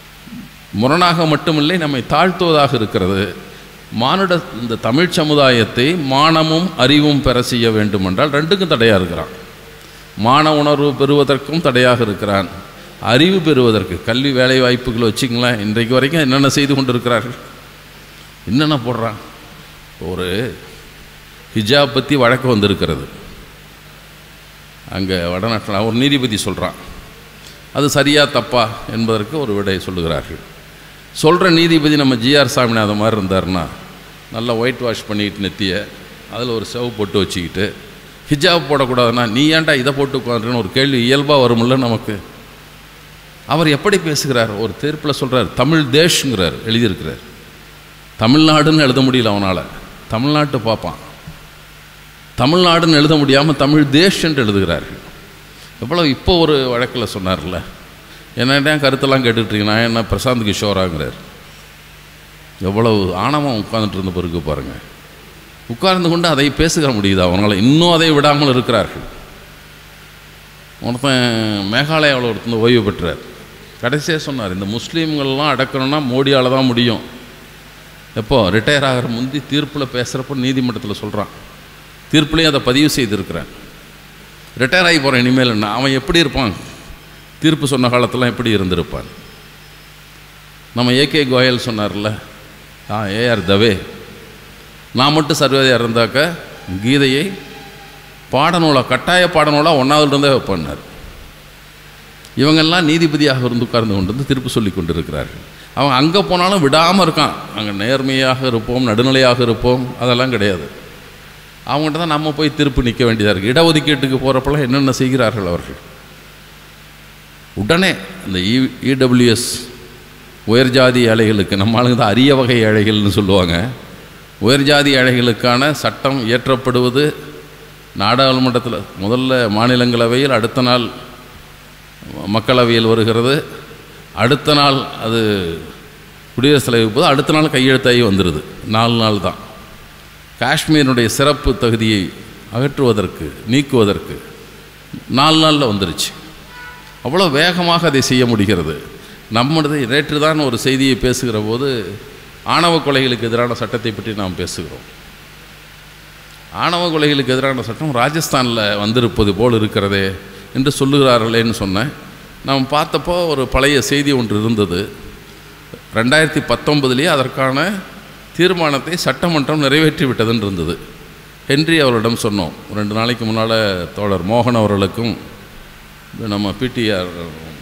முரணாக மட்டுமில்லை நம்மை தாழ்த்துவதாக இருக்கிறது மானுட இந்த தமிழ் சமுதாயத்தை மானமும் அறிவும் பெற செய்ய வேண்டுமென்றால் ரெண்டுக்கும் தடையாக இருக்கிறான் மான உணர்வு பெறுவதற்கும் தடையாக இருக்கிறான் அறிவு பெறுவதற்கு கல்வி வேலை வாய்ப்புகள் வச்சுங்களேன் இன்றைக்கு வரைக்கும் என்னென்ன செய்து கொண்டிருக்கிறார்கள் என்னென்ன போடுறான் ஒரு ஹிஜாப் பற்றி வழக்கு வந்திருக்கிறது அங்கே வடநாட்டில் ஒரு நீதிபதி சொல்கிறான் அது சரியா தப்பா என்பதற்கு ஒரு விடை சொல்லுகிறார்கள் சொல்கிற நீதிபதி நம்ம ஜிஆர் சாமிநாதன் மாதிரி இருந்தாருன்னா நல்லா ஒயிட் வாஷ் பண்ணிக்கிட்டு நெத்திய அதில் ஒரு செவ் போட்டு வச்சுக்கிட்டு ஹிஜாப் போடக்கூடாதுன்னா நீ ஏன்டா இதை போட்டு உட்காந்துருன்னு ஒரு கேள்வி இயல்பாக வரும்ல நமக்கு அவர் எப்படி பேசுகிறார் ஒரு தீர்ப்பில் சொல்கிறார் தமிழ் தேஷ்ங்கிறார் எழுதியிருக்கிறார் தமிழ்நாடுன்னு எழுத முடியல அவனால் தமிழ்நாட்டு பார்ப்பான் தமிழ்நாடுன்னு எழுத முடியாமல் தமிழ் தேஷ் என்று எழுதுகிறார்கள் எவ்வளோ இப்போ ஒரு வழக்கில் சொன்னார்ல என்னடா கருத்தெல்லாம் கேட்டுட்ருக்கீங்க நான் என்ன பிரசாந்த் கிஷோராங்கிறார் எவ்வளவு ஆணவம் உட்கார்ந்துட்டு இருந்த பிறகு பாருங்கள் உட்கார்ந்து கொண்டு அதை பேசுகிற முடியுது அவங்களால இன்னும் அதை விடாமல் இருக்கிறார்கள் ஒருத்தன் மேகாலயாவில் ஒருத்தன் ஓய்வு பெற்றார் கடைசியாக சொன்னார் இந்த முஸ்லீம்கள்லாம் அடக்கணும்னா மோடியால் தான் முடியும் எப்போ ரிட்டையர் ஆகிற முந்தி தீர்ப்பில் பேசுகிறப்போ நீதிமன்றத்தில் சொல்கிறான் தீர்ப்புலையும் அதை பதிவு செய்திருக்கிறேன் ரிட்டையர் ஆகி போகிறேன் இனிமேல் என்ன அவன் எப்படி இருப்பான் தீர்ப்பு சொன்ன காலத்தெல்லாம் எப்படி இருந்திருப்பான் நம்ம ஏகே கோயல் சொன்னார்ல ஆ ஏஆர் தவே நான் மட்டும் சர்வேதியாக இருந்தாக்க கீதையை பாடநூலாக கட்டாய பாடநூலாக ஒன்றாவதுலேருந்தே வைப்பார் இவங்கெல்லாம் நீதிபதியாக இருந்து உட்கார்ந்து கொண்டு வந்து தீர்ப்பு சொல்லி கொண்டிருக்கிறார்கள் அவன் அங்கே போனாலும் விடாமல் இருக்கான் அங்கே நேர்மையாக இருப்போம் நடுநிலையாக இருப்போம் அதெல்லாம் கிடையாது அவங்ககிட்ட தான் நம்ம போய் தீர்ப்பு நிற்க வேண்டியதாக இருக்குது இடஒதுக்கீட்டுக்கு போகிறப்பெல்லாம் என்னென்ன செய்கிறார்கள் அவர்கள் உடனே இந்த இ இடபிள்யூஎஸ் உயர்ஜாதி ஏழைகளுக்கு நம்ம ஆளுங்க தான் அரிய வகை ஏழைகள்னு சொல்லுவாங்க உயர்ஜாதி ஏழைகளுக்கான சட்டம் இயற்றப்படுவது நாடாளுமன்றத்தில் முதல்ல மாநிலங்களவையில் அடுத்த நாள் மக்களவையில் வருகிறது அடுத்த நாள் அது குடியரசுத் தலைவர் போது அடுத்த நாள் கையெழுத்தாகி வந்துடுது நாலு நாள் தான் காஷ்மீரினுடைய சிறப்பு தகுதியை அகற்றுவதற்கு நீக்குவதற்கு நாலு நாளில் வந்துருச்சு அவ்வளோ வேகமாக அதை செய்ய முடிகிறது நம்மளது நேற்று தான் ஒரு செய்தியை பேசுகிற போது ஆணவ கொலைகளுக்கு எதிரான சட்டத்தை பற்றி நாம் பேசுகிறோம் ஆணவ கொலைகளுக்கு எதிரான சட்டம் ராஜஸ்தானில் வந்திருப்பது போல் இருக்கிறதே என்று சொல்லுகிறார்களேன்னு சொன்னேன் நாம் பார்த்தப்போ ஒரு பழைய செய்தி ஒன்று இருந்தது ரெண்டாயிரத்தி பத்தொன்பதுலேயே அதற்கான தீர்மானத்தை சட்டமன்றம் நிறைவேற்றி விட்டதுன்னு இருந்தது ஹென்றி அவர்களிடம் சொன்னோம் ரெண்டு நாளைக்கு முன்னால் தோழர் மோகன் அவர்களுக்கும் நம்ம பிடிஆர்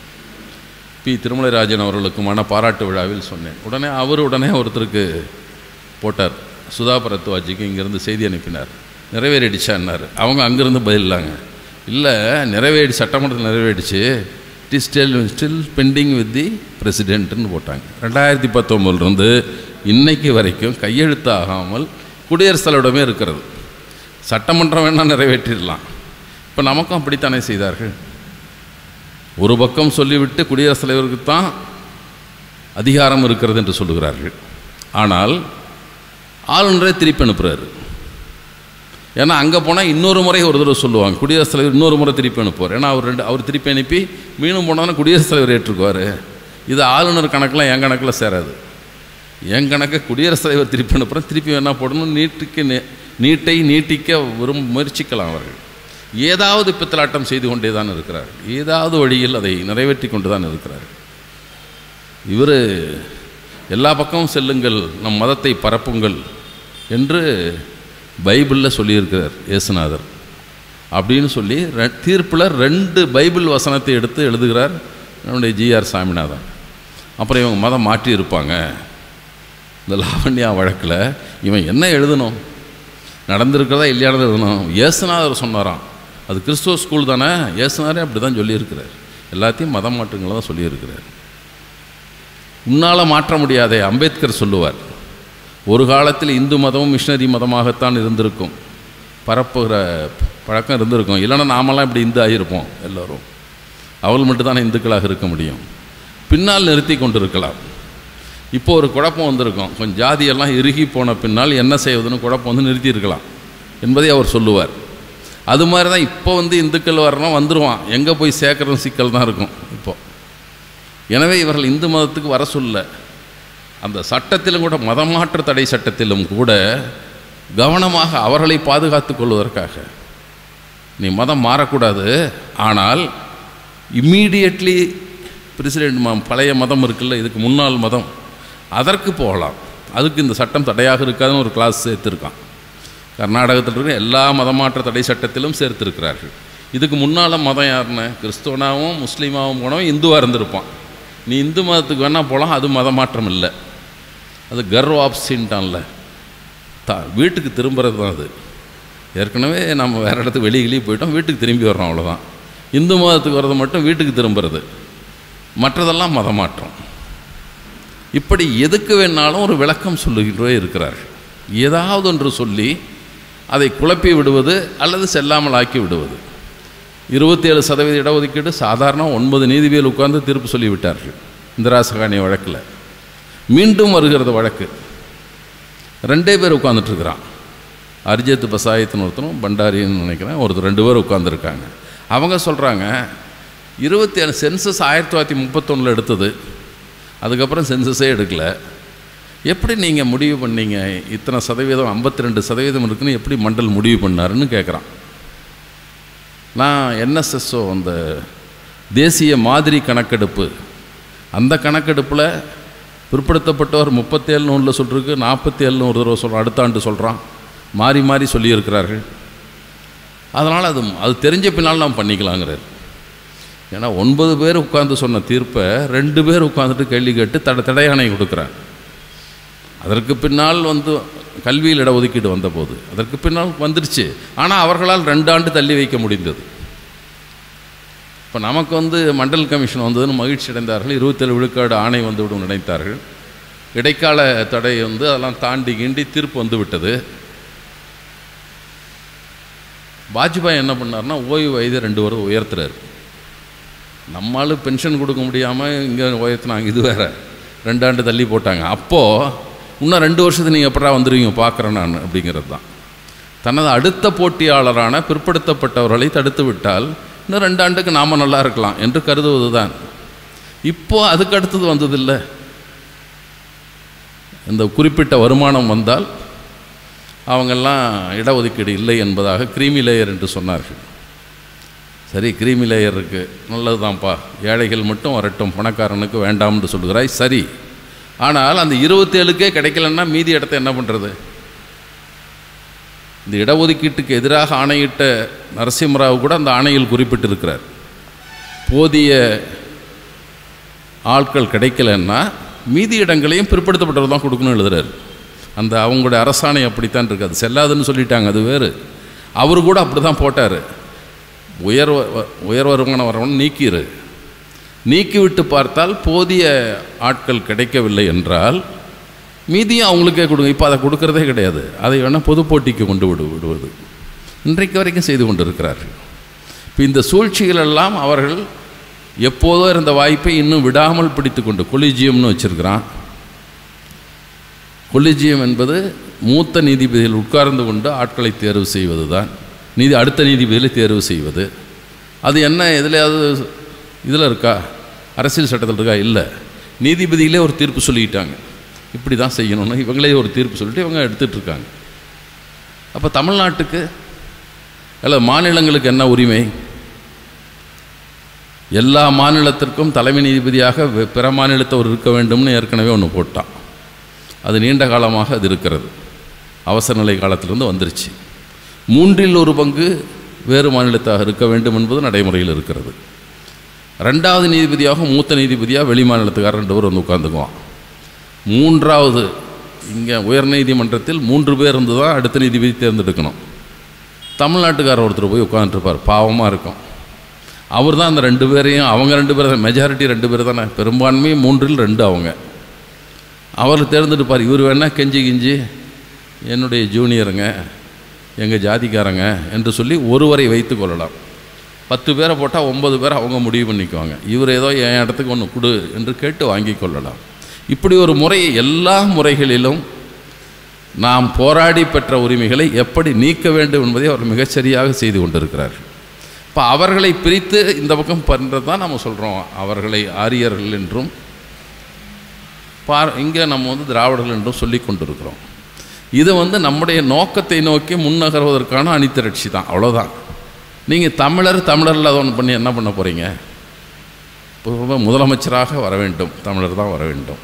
பி திருமலைராஜன் அவர்களுக்குமான பாராட்டு விழாவில் சொன்னேன் உடனே அவர் உடனே ஒருத்தருக்கு போட்டார் சுதா பரத்வாஜிக்கு இங்கேருந்து செய்தி அனுப்பினார் நிறைவேறிடுச்சான்னார் அவங்க அங்கேருந்து பதிலாங்க இல்லை நிறைவேறி சட்டமன்றத்தில் நிறைவேறிடுச்சு it is still still pending with the பிரசிடென்ட்னு போட்டாங்க ரெண்டாயிரத்தி பத்தொம்போதுலேருந்து இன்னைக்கு வரைக்கும் கையெழுத்தாகாமல் குடியரசுத் தலைவரிடமே இருக்கிறது சட்டமன்றம் வேணால் நிறைவேற்றிடலாம் இப்போ நமக்கும் அப்படித்தானே செய்தார்கள் ஒரு பக்கம் சொல்லிவிட்டு குடியரசுத் தலைவருக்கு தான் அதிகாரம் இருக்கிறது என்று சொல்லுகிறார்கள் ஆனால் ஆளுநரே திருப்பி அனுப்புகிறாரு ஏன்னா அங்கே போனால் இன்னொரு முறை ஒரு தடவை சொல்லுவாங்க குடியரசுத் தலைவர் இன்னொரு முறை திருப்பி அனுப்புவார் ஏன்னா அவர் ரெண்டு அவர் திருப்பி அனுப்பி மீண்டும் போனாலும் குடியரசுத் தலைவர் ஏற்றுக்குவார் இது ஆளுநர் கணக்கெலாம் என் கணக்கில் சேராது என் கணக்கை குடியரசுத் தலைவர் திருப்பி அனுப்புகிறேன் திருப்பி வேணா போடணும் நீட்டுக்கு நே- நீட்டை நீட்டிக்க விரும் முயற்சிக்கலாம் அவர்கள் ஏதாவது பித்தலாட்டம் செய்து கொண்டே தான் இருக்கிறார் ஏதாவது வழியில் அதை நிறைவேற்றி கொண்டு தான் இருக்கிறார் இவர் எல்லா பக்கமும் செல்லுங்கள் நம் மதத்தை பரப்புங்கள் என்று பைபிளில் சொல்லியிருக்கிறார் இயேசுநாதர் அப்படின்னு சொல்லி ரெ- தீர்ப்பில் ரெண்டு பைபிள் வசனத்தை எடுத்து எழுதுகிறார் நம்முடைய ஜிஆர் சாமிநாதன் அப்புறம் இவங்க மதம் மாற்றி இருப்பாங்க இந்த லாவண்யா வழக்கில் இவன் என்ன எழுதணும் நடந்திருக்கிறதா இல்லையானது எழுதணும் இயேசுநாதர் சொன்னாராம் அது கிறிஸ்துவ ஸ்கூல் தானே இயேசுநாதரே அப்படி தான் சொல்லியிருக்கிறார் எல்லாத்தையும் மதம் மாற்றுங்களை தான் சொல்லியிருக்கிறார் உன்னால் மாற்ற முடியாதே அம்பேத்கர் சொல்லுவார் ஒரு காலத்தில் இந்து மதமும் மிஷினரி மதமாகத்தான் இருந்திருக்கும் பரப்புகிற பழக்கம் இருந்திருக்கும் இல்லைன்னா நாமெல்லாம் இப்படி இந்து ஆகியிருப்போம் எல்லோரும் அவள் மட்டும்தானே இந்துக்களாக இருக்க முடியும் பின்னால் நிறுத்தி கொண்டிருக்கலாம் இப்போ ஒரு குழப்பம் வந்திருக்கும் கொஞ்சம் ஜாதியெல்லாம் இறுகி போன பின்னால் என்ன செய்வதுன்னு குழப்பம் வந்து நிறுத்தி இருக்கலாம் என்பதை அவர் சொல்லுவார் அது மாதிரி தான் இப்போ வந்து இந்துக்கள் வரணும் வந்துடுவான் எங்கே போய் சேர்க்கறது சிக்கல் தான் இருக்கும் இப்போ எனவே இவர்கள் இந்து மதத்துக்கு வர சொல்ல அந்த சட்டத்திலும் கூட மதமாற்ற தடை சட்டத்திலும் கூட கவனமாக அவர்களை பாதுகாத்துக் கொள்வதற்காக நீ மதம் மாறக்கூடாது ஆனால் இம்மீடியட்லி பிரசிடென்ட் ம பழைய மதம் இருக்குல்ல இதுக்கு முன்னாள் மதம் அதற்கு போகலாம் அதுக்கு இந்த சட்டம் தடையாக இருக்காதுன்னு ஒரு கிளாஸ் சேர்த்துருக்கான் கர்நாடகத்தில் இருக்கிற எல்லா மதமாற்ற தடை சட்டத்திலும் சேர்த்திருக்கிறார்கள் இதுக்கு முன்னால் மதம் யாருன்னு கிறிஸ்துவனாகவும் முஸ்லீமாகவும் போனவன் இந்துவாக இருந்திருப்பான் நீ இந்து மதத்துக்கு வேணால் போகலாம் அது மதமாற்றம் இல்லை அது கர்வ ஆப்சின்ட்டான்ல தா வீட்டுக்கு திரும்புறது தான் அது ஏற்கனவே நம்ம வேறு இடத்துக்கு வெளியே வெளியே போயிட்டோம் வீட்டுக்கு திரும்பி வர்றோம் அவ்வளோதான் இந்து மதத்துக்கு வர்றது மட்டும் வீட்டுக்கு திரும்புறது மற்றதெல்லாம் மதமாற்றம் இப்படி எதுக்கு வேணாலும் ஒரு விளக்கம் சொல்லுகின்றே இருக்கிறார்கள் ஏதாவது ஒன்று சொல்லி அதை குழப்பி விடுவது அல்லது செல்லாமல் ஆக்கி விடுவது இருபத்தேழு சதவீத இடஒதுக்கீடு சாதாரண ஒன்பது நீதிபதிகள் உட்கார்ந்து தீர்ப்பு சொல்லிவிட்டார்கள் இந்திரா சகானி வழக்கில் மீண்டும் வருகிறது வழக்கு ரெண்டே பேர் உட்கார்ந்துட்டு இருக்கிறான் அரிஜித் பசாயத்துன்னு ஒருத்தரும் பண்டாரின்னு நினைக்கிறேன் ஒருத்தர் ரெண்டு பேர் உட்காந்துருக்காங்க அவங்க சொல்கிறாங்க இருபத்தி ஏழு சென்சஸ் ஆயிரத்தி தொள்ளாயிரத்தி முப்பத்தொன்னில் எடுத்தது அதுக்கப்புறம் சென்சஸே எடுக்கல எப்படி நீங்கள் முடிவு பண்ணீங்க இத்தனை சதவீதம் ஐம்பத்தி ரெண்டு சதவீதம் இருக்குன்னு எப்படி மண்டல் முடிவு பண்ணாருன்னு கேட்குறான் நான் என்எஸ்எஸ்ஓ அந்த தேசிய மாதிரி கணக்கெடுப்பு அந்த கணக்கெடுப்பில் பிற்படுத்தப்பட்டவர் முப்பத்தேழு நூலில் சொல்லிருக்கு நாற்பத்தி ஏழு ஒரு தடவை சொல்கிறான் அடுத்த ஆண்டு சொல்கிறான் மாறி மாறி சொல்லியிருக்கிறார்கள் அதனால் அது அது தெரிஞ்ச பின்னால் நாம் பண்ணிக்கலாங்கிறார் ஏன்னா ஒன்பது பேர் உட்கார்ந்து சொன்ன தீர்ப்பை ரெண்டு பேர் உட்காந்துட்டு கேள்வி கேட்டு தட தடையாணை கொடுக்குறார் அதற்கு பின்னால் வந்து கல்வியில் இடஒதுக்கீடு வந்தபோது அதற்கு பின்னால் வந்துருச்சு ஆனால் அவர்களால் ரெண்டு ஆண்டு தள்ளி வைக்க முடிந்தது இப்போ நமக்கு வந்து மண்டல் கமிஷன் வந்ததுன்னு மகிழ்ச்சி அடைந்தார்கள் இருபத்தேழு விழுக்காடு ஆணை வந்துவிடும் நினைத்தார்கள் இடைக்கால தடை வந்து அதெல்லாம் தாண்டி கிண்டி தீர்ப்பு வந்து விட்டது வாஜ்பாய் என்ன பண்ணார்னா ஓய்வு வயதை ரெண்டு வருடம் உயர்த்துறாரு நம்மளால பென்ஷன் கொடுக்க முடியாமல் இங்கே உயர்த்தினாங்க இது வேற ரெண்டாண்டு தள்ளி போட்டாங்க அப்போது இன்னும் ரெண்டு வருஷத்துக்கு நீங்கள் எப்படா வந்துடுவீங்க பார்க்குறேன் நான் அப்படிங்கிறது தான் தனது அடுத்த போட்டியாளரான பிற்படுத்தப்பட்டவர்களை தடுத்து விட்டால் இன்னும் ரெண்டு ஆண்டுக்கு நாம் நல்லா இருக்கலாம் என்று கருதுவது தான் இப்போ அதுக்கு அடுத்தது வந்ததில்லை இந்த குறிப்பிட்ட வருமானம் வந்தால் அவங்கெல்லாம் இடஒதுக்கீடு இல்லை என்பதாக கிரீமி லேயர் என்று சொன்னார்கள் சரி கிரீமி லேயர் இருக்குது நல்லது தான்ப்பா ஏழைகள் மட்டும் வரட்டும் பணக்காரனுக்கு வேண்டாம்னு சொல்லுகிறாய் சரி ஆனால் அந்த இருபத்தேழுக்கே கிடைக்கலன்னா மீதி இடத்த என்ன பண்ணுறது இந்த இடஒதுக்கீட்டுக்கு எதிராக ஆணையிட்ட நரசிம்மராவ் கூட அந்த ஆணையில் குறிப்பிட்டிருக்கிறார் போதிய ஆட்கள் கிடைக்கலன்னா மீதி இடங்களையும் பிற்படுத்தப்பட்டவர் தான் கொடுக்கணும்னு எழுதுறாரு அந்த அவங்களுடைய அரசாணை அப்படித்தான் இருக்குது அது செல்லாதுன்னு சொல்லிட்டாங்க அது வேறு அவர் கூட அப்படி தான் போட்டார் உயர் வ- உயர் வருமான வரவன் நீக்கிரு நீக்கிவிட்டு பார்த்தால் போதிய ஆட்கள் கிடைக்கவில்லை என்றால் மீதியும் அவங்களுக்கே கொடுங்க இப்போ அதை கொடுக்கறதே கிடையாது அதை வேணால் பொது போட்டிக்கு கொண்டு விடு விடுவது இன்றைக்கு வரைக்கும் செய்து கொண்டிருக்கிறார்கள் இப்போ இந்த சூழ்ச்சிகள் எல்லாம் அவர்கள் எப்போதோ இருந்த வாய்ப்பை இன்னும் விடாமல் பிடித்து கொண்டு கொலிஜியம்னு வச்சிருக்கிறான் கொலிஜியம் என்பது மூத்த நீதிபதிகள் உட்கார்ந்து கொண்டு ஆட்களை தேர்வு செய்வது தான் நீதி அடுத்த நீதிபதிகளை தேர்வு செய்வது அது என்ன எதுலையாவது இதில் இருக்கா அரசியல் சட்டத்தில் இருக்கா இல்லை நீதிபதிகளே ஒரு தீர்ப்பு சொல்லிக்கிட்டாங்க இப்படி தான் செய்யணும்னு இவங்களே ஒரு தீர்ப்பு சொல்லிட்டு இவங்க எடுத்துட்டு இருக்காங்க அப்போ தமிழ்நாட்டுக்கு அல்ல மாநிலங்களுக்கு என்ன உரிமை எல்லா மாநிலத்திற்கும் தலைமை நீதிபதியாக வெ- பிற மாநிலத்தவர் இருக்க வேண்டும்னு ஏற்கனவே ஒன்று போட்டான் அது நீண்ட காலமாக அது இருக்கிறது அவசர நிலை காலத்திலிருந்து வந்துருச்சு மூன்றில் ஒரு பங்கு வேறு மாநிலத்தாக இருக்க வேண்டும் என்பது நடைமுறையில் இருக்கிறது ரெண்டாவது நீதிபதியாக மூத்த நீதிபதியாக வெளி மாநிலத்துக்காரர் ரெண்டு பேர் வந்து உட்காந்துக்குவான் மூன்றாவது இங்கே உயர்நீதிமன்றத்தில் மூன்று பேர் இருந்து தான் அடுத்த நீதிபதி தேர்ந்தெடுக்கணும் தமிழ்நாட்டுக்காரர் ஒருத்தர் போய் உட்காந்துருப்பார் பாவமாக இருக்கும் அவர் தான் அந்த ரெண்டு பேரையும் அவங்க ரெண்டு பேர் தான் மெஜாரிட்டி ரெண்டு பேர் தானே பெரும்பான்மை மூன்றில் ரெண்டு அவங்க அவர் தேர்ந்தெடுப்பார் இவர் வேணால் கெஞ்சி கிஞ்சி என்னுடைய ஜூனியருங்க எங்கள் ஜாதிக்காரங்க என்று சொல்லி ஒருவரை வைத்து கொள்ளலாம் பத்து பேரை போட்டால் ஒன்பது பேரை அவங்க முடிவு பண்ணிக்குவாங்க இவர் ஏதோ என் இடத்துக்கு ஒன்று கொடு என்று கேட்டு வாங்கி கொள்ளலாம் இப்படி ஒரு முறையை எல்லா முறைகளிலும் நாம் போராடி பெற்ற உரிமைகளை எப்படி நீக்க வேண்டும் என்பதை அவர் மிகச்சரியாக செய்து கொண்டிருக்கிறார்கள் இப்போ அவர்களை பிரித்து இந்த பக்கம் பண்ணுறது தான் நம்ம சொல்கிறோம் அவர்களை ஆரியர்கள் என்றும் பார் இங்கே நம்ம வந்து திராவிடர்கள் என்றும் சொல்லி கொண்டிருக்கிறோம் இது வந்து நம்முடைய நோக்கத்தை நோக்கி முன்னகர்வதற்கான அணிதிரட்சி தான் அவ்வளோதான் நீங்கள் தமிழர் தமிழர் இல்லாத ஒன்று பண்ணி என்ன பண்ண போகிறீங்க இப்போ முதலமைச்சராக வர வேண்டும் தமிழர் தான் வர வேண்டும்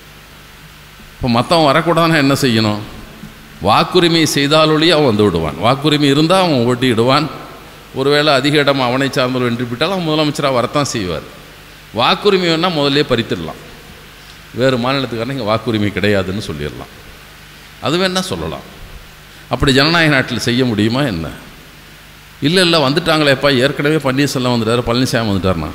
இப்போ மற்றவன் வரக்கூடாதுன்னா என்ன செய்யணும் வாக்குரிமை செய்தாலொழிய அவன் வந்து விடுவான் வாக்குரிமை இருந்தால் அவன் ஓட்டிடுவான் ஒருவேளை அதிக இடம் அவனை சார்ந்தவர் வெற்றி பெற்றால் அவன் முதலமைச்சராக வரத்தான் செய்வார் வாக்குரிமை வேணால் முதல்லே பறித்துடலாம் வேறு மாநிலத்துக்காரன் இங்கே வாக்குரிமை கிடையாதுன்னு சொல்லிடலாம் அது வேணா சொல்லலாம் அப்படி ஜனநாயக நாட்டில் செய்ய முடியுமா என்ன இல்லை இல்லை வந்துட்டாங்களேப்பா ஏற்கனவே பன்னீர்செல்வம் வந்துட்டார் பழனிசாமி வந்துட்டார்னா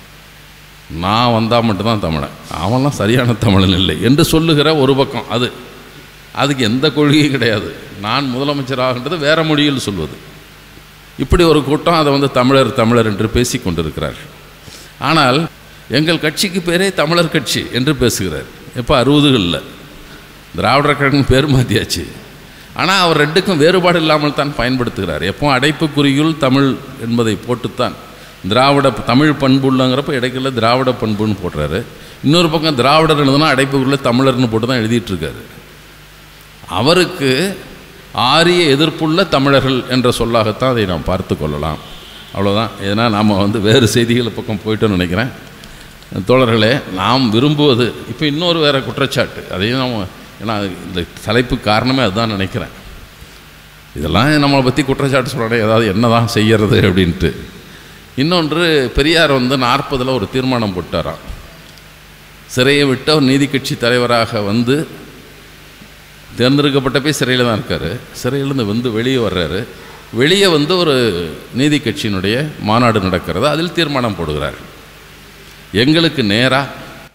நான் வந்தால் மட்டும்தான் தமிழன் அவன்லாம் சரியான தமிழன் இல்லை என்று சொல்லுகிற ஒரு பக்கம் அது அதுக்கு எந்த கொள்கையும் கிடையாது நான் முதலமைச்சராகின்றது வேற மொழியில் சொல்வது இப்படி ஒரு கூட்டம் அதை வந்து தமிழர் தமிழர் என்று பேசி கொண்டிருக்கிறார்கள் ஆனால் எங்கள் கட்சிக்கு பேரே தமிழர் கட்சி என்று பேசுகிறார் எப்போ அறுபதுகளில் திராவிடர் கழகம் பேர் மாற்றியாச்சு ஆனால் அவர் ரெண்டுக்கும் வேறுபாடு இல்லாமல் தான் பயன்படுத்துகிறார் எப்போ அடைப்புக்குறியுள் தமிழ் என்பதை போட்டுத்தான் திராவிட தமிழ் பண்புள்ளங்கிறப்ப இடைக்கில திராவிட பண்புன்னு போடுறாரு இன்னொரு பக்கம் திராவிடர் எழுதுனா அடைப்புக்குள்ள தமிழர்னு போட்டு தான் எழுதிட்டு இருக்காரு அவருக்கு ஆரிய எதிர்ப்புள்ள தமிழர்கள் என்ற சொல்லாகத்தான் அதை நாம் பார்த்து கொள்ளலாம் அவ்வளோதான் ஏன்னா நாம் வந்து வேறு செய்திகள் பக்கம் போயிட்டோம்னு நினைக்கிறேன் தோழர்களே நாம் விரும்புவது இப்போ இன்னொரு வேறு குற்றச்சாட்டு அதையும் நம்ம ஏன்னா இந்த தலைப்பு காரணமே அதுதான் நினைக்கிறேன் இதெல்லாம் நம்மளை பற்றி குற்றச்சாட்டு சொல்கிறேன் ஏதாவது என்ன தான் செய்யறது அப்படின்ட்டு இன்னொன்று பெரியார் வந்து நாற்பதில் ஒரு தீர்மானம் போட்டாராம் சிறையை விட்டு அவர் நீதி கட்சி தலைவராக வந்து தேர்ந்தெடுக்கப்பட்ட போய் சிறையில் தான் இருக்கார் சிறையிலேருந்து வந்து வெளியே வர்றாரு வெளியே வந்து ஒரு நீதி கட்சியினுடைய மாநாடு நடக்கிறது அதில் தீர்மானம் போடுகிறார் எங்களுக்கு நேராக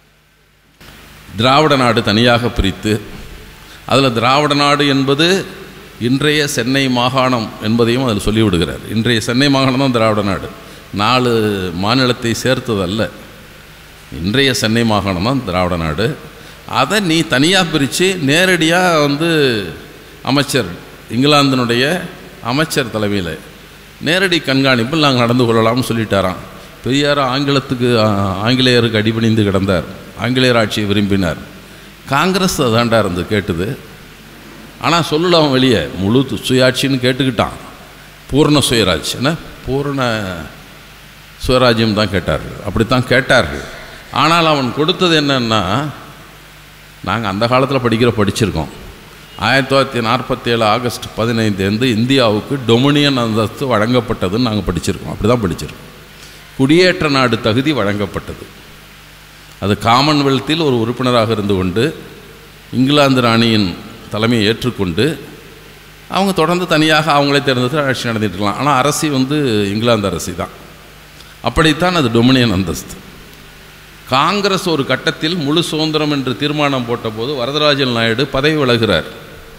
திராவிட நாடு தனியாக பிரித்து அதில் திராவிட நாடு என்பது இன்றைய சென்னை மாகாணம் என்பதையும் அதில் சொல்லிவிடுகிறார் இன்றைய சென்னை மாகாணம் தான் திராவிட நாடு நாலு மாநிலத்தை சேர்த்ததல்ல இன்றைய சென்னை மாகாணம் தான் திராவிட நாடு அதை நீ தனியாக பிரித்து நேரடியாக வந்து அமைச்சர் இங்கிலாந்தினுடைய அமைச்சர் தலைமையில் நேரடி கண்காணிப்பில் நாங்கள் நடந்து கொள்ளலாம்னு சொல்லிட்டாராம் பெரியார் ஆங்கிலத்துக்கு ஆ- ஆங்கிலேயருக்கு அடிபணிந்து கிடந்தார் ஆங்கிலேயர் ஆட்சியை விரும்பினார் காங்கிரஸ் அதாண்டா இருந்து கேட்டுது ஆனால் சொல்லலாம் வெளியே முழு து- சுயாட்சின்னு கேட்டுக்கிட்டான் பூர்ண சுயராஜ் என்ன பூர்ண சுயராஜ்யம் தான் கேட்டார்கள் அப்படித்தான் கேட்டார்கள் ஆனால் அவன் கொடுத்தது என்னன்னா நாங்கள் அந்த காலத்தில் படிக்கிற படிச்சிருக்கோம் ஆயிரத்தி தொள்ளாயிரத்தி நாற்பத்தேழு ஆகஸ்ட் பதினைந்து இந்தியாவுக்கு டொமினியன் அந்தஸ்து வழங்கப்பட்டதுன்னு நாங்கள் படிச்சிருக்கோம் அப்படி தான் படிச்சிருக்கோம் குடியேற்ற நாடு தகுதி வழங்கப்பட்டது அது காமன்வெல்த்தில் ஒரு உறுப்பினராக இருந்து கொண்டு இங்கிலாந்து ராணியின் தலைமையை ஏற்றுக்கொண்டு அவங்க தொடர்ந்து தனியாக அவங்களே தேர்ந்தெடுத்து ஆட்சி நடத்திட்டு இருக்கலாம் ஆனால் அரசி வந்து இங்கிலாந்து அரசி தான் அப்படித்தான் அது டொமினியன் அந்தஸ்து காங்கிரஸ் ஒரு கட்டத்தில் முழு சுதந்திரம் என்று தீர்மானம் போட்டபோது வரதராஜன் நாயுடு பதவி விலகிறார்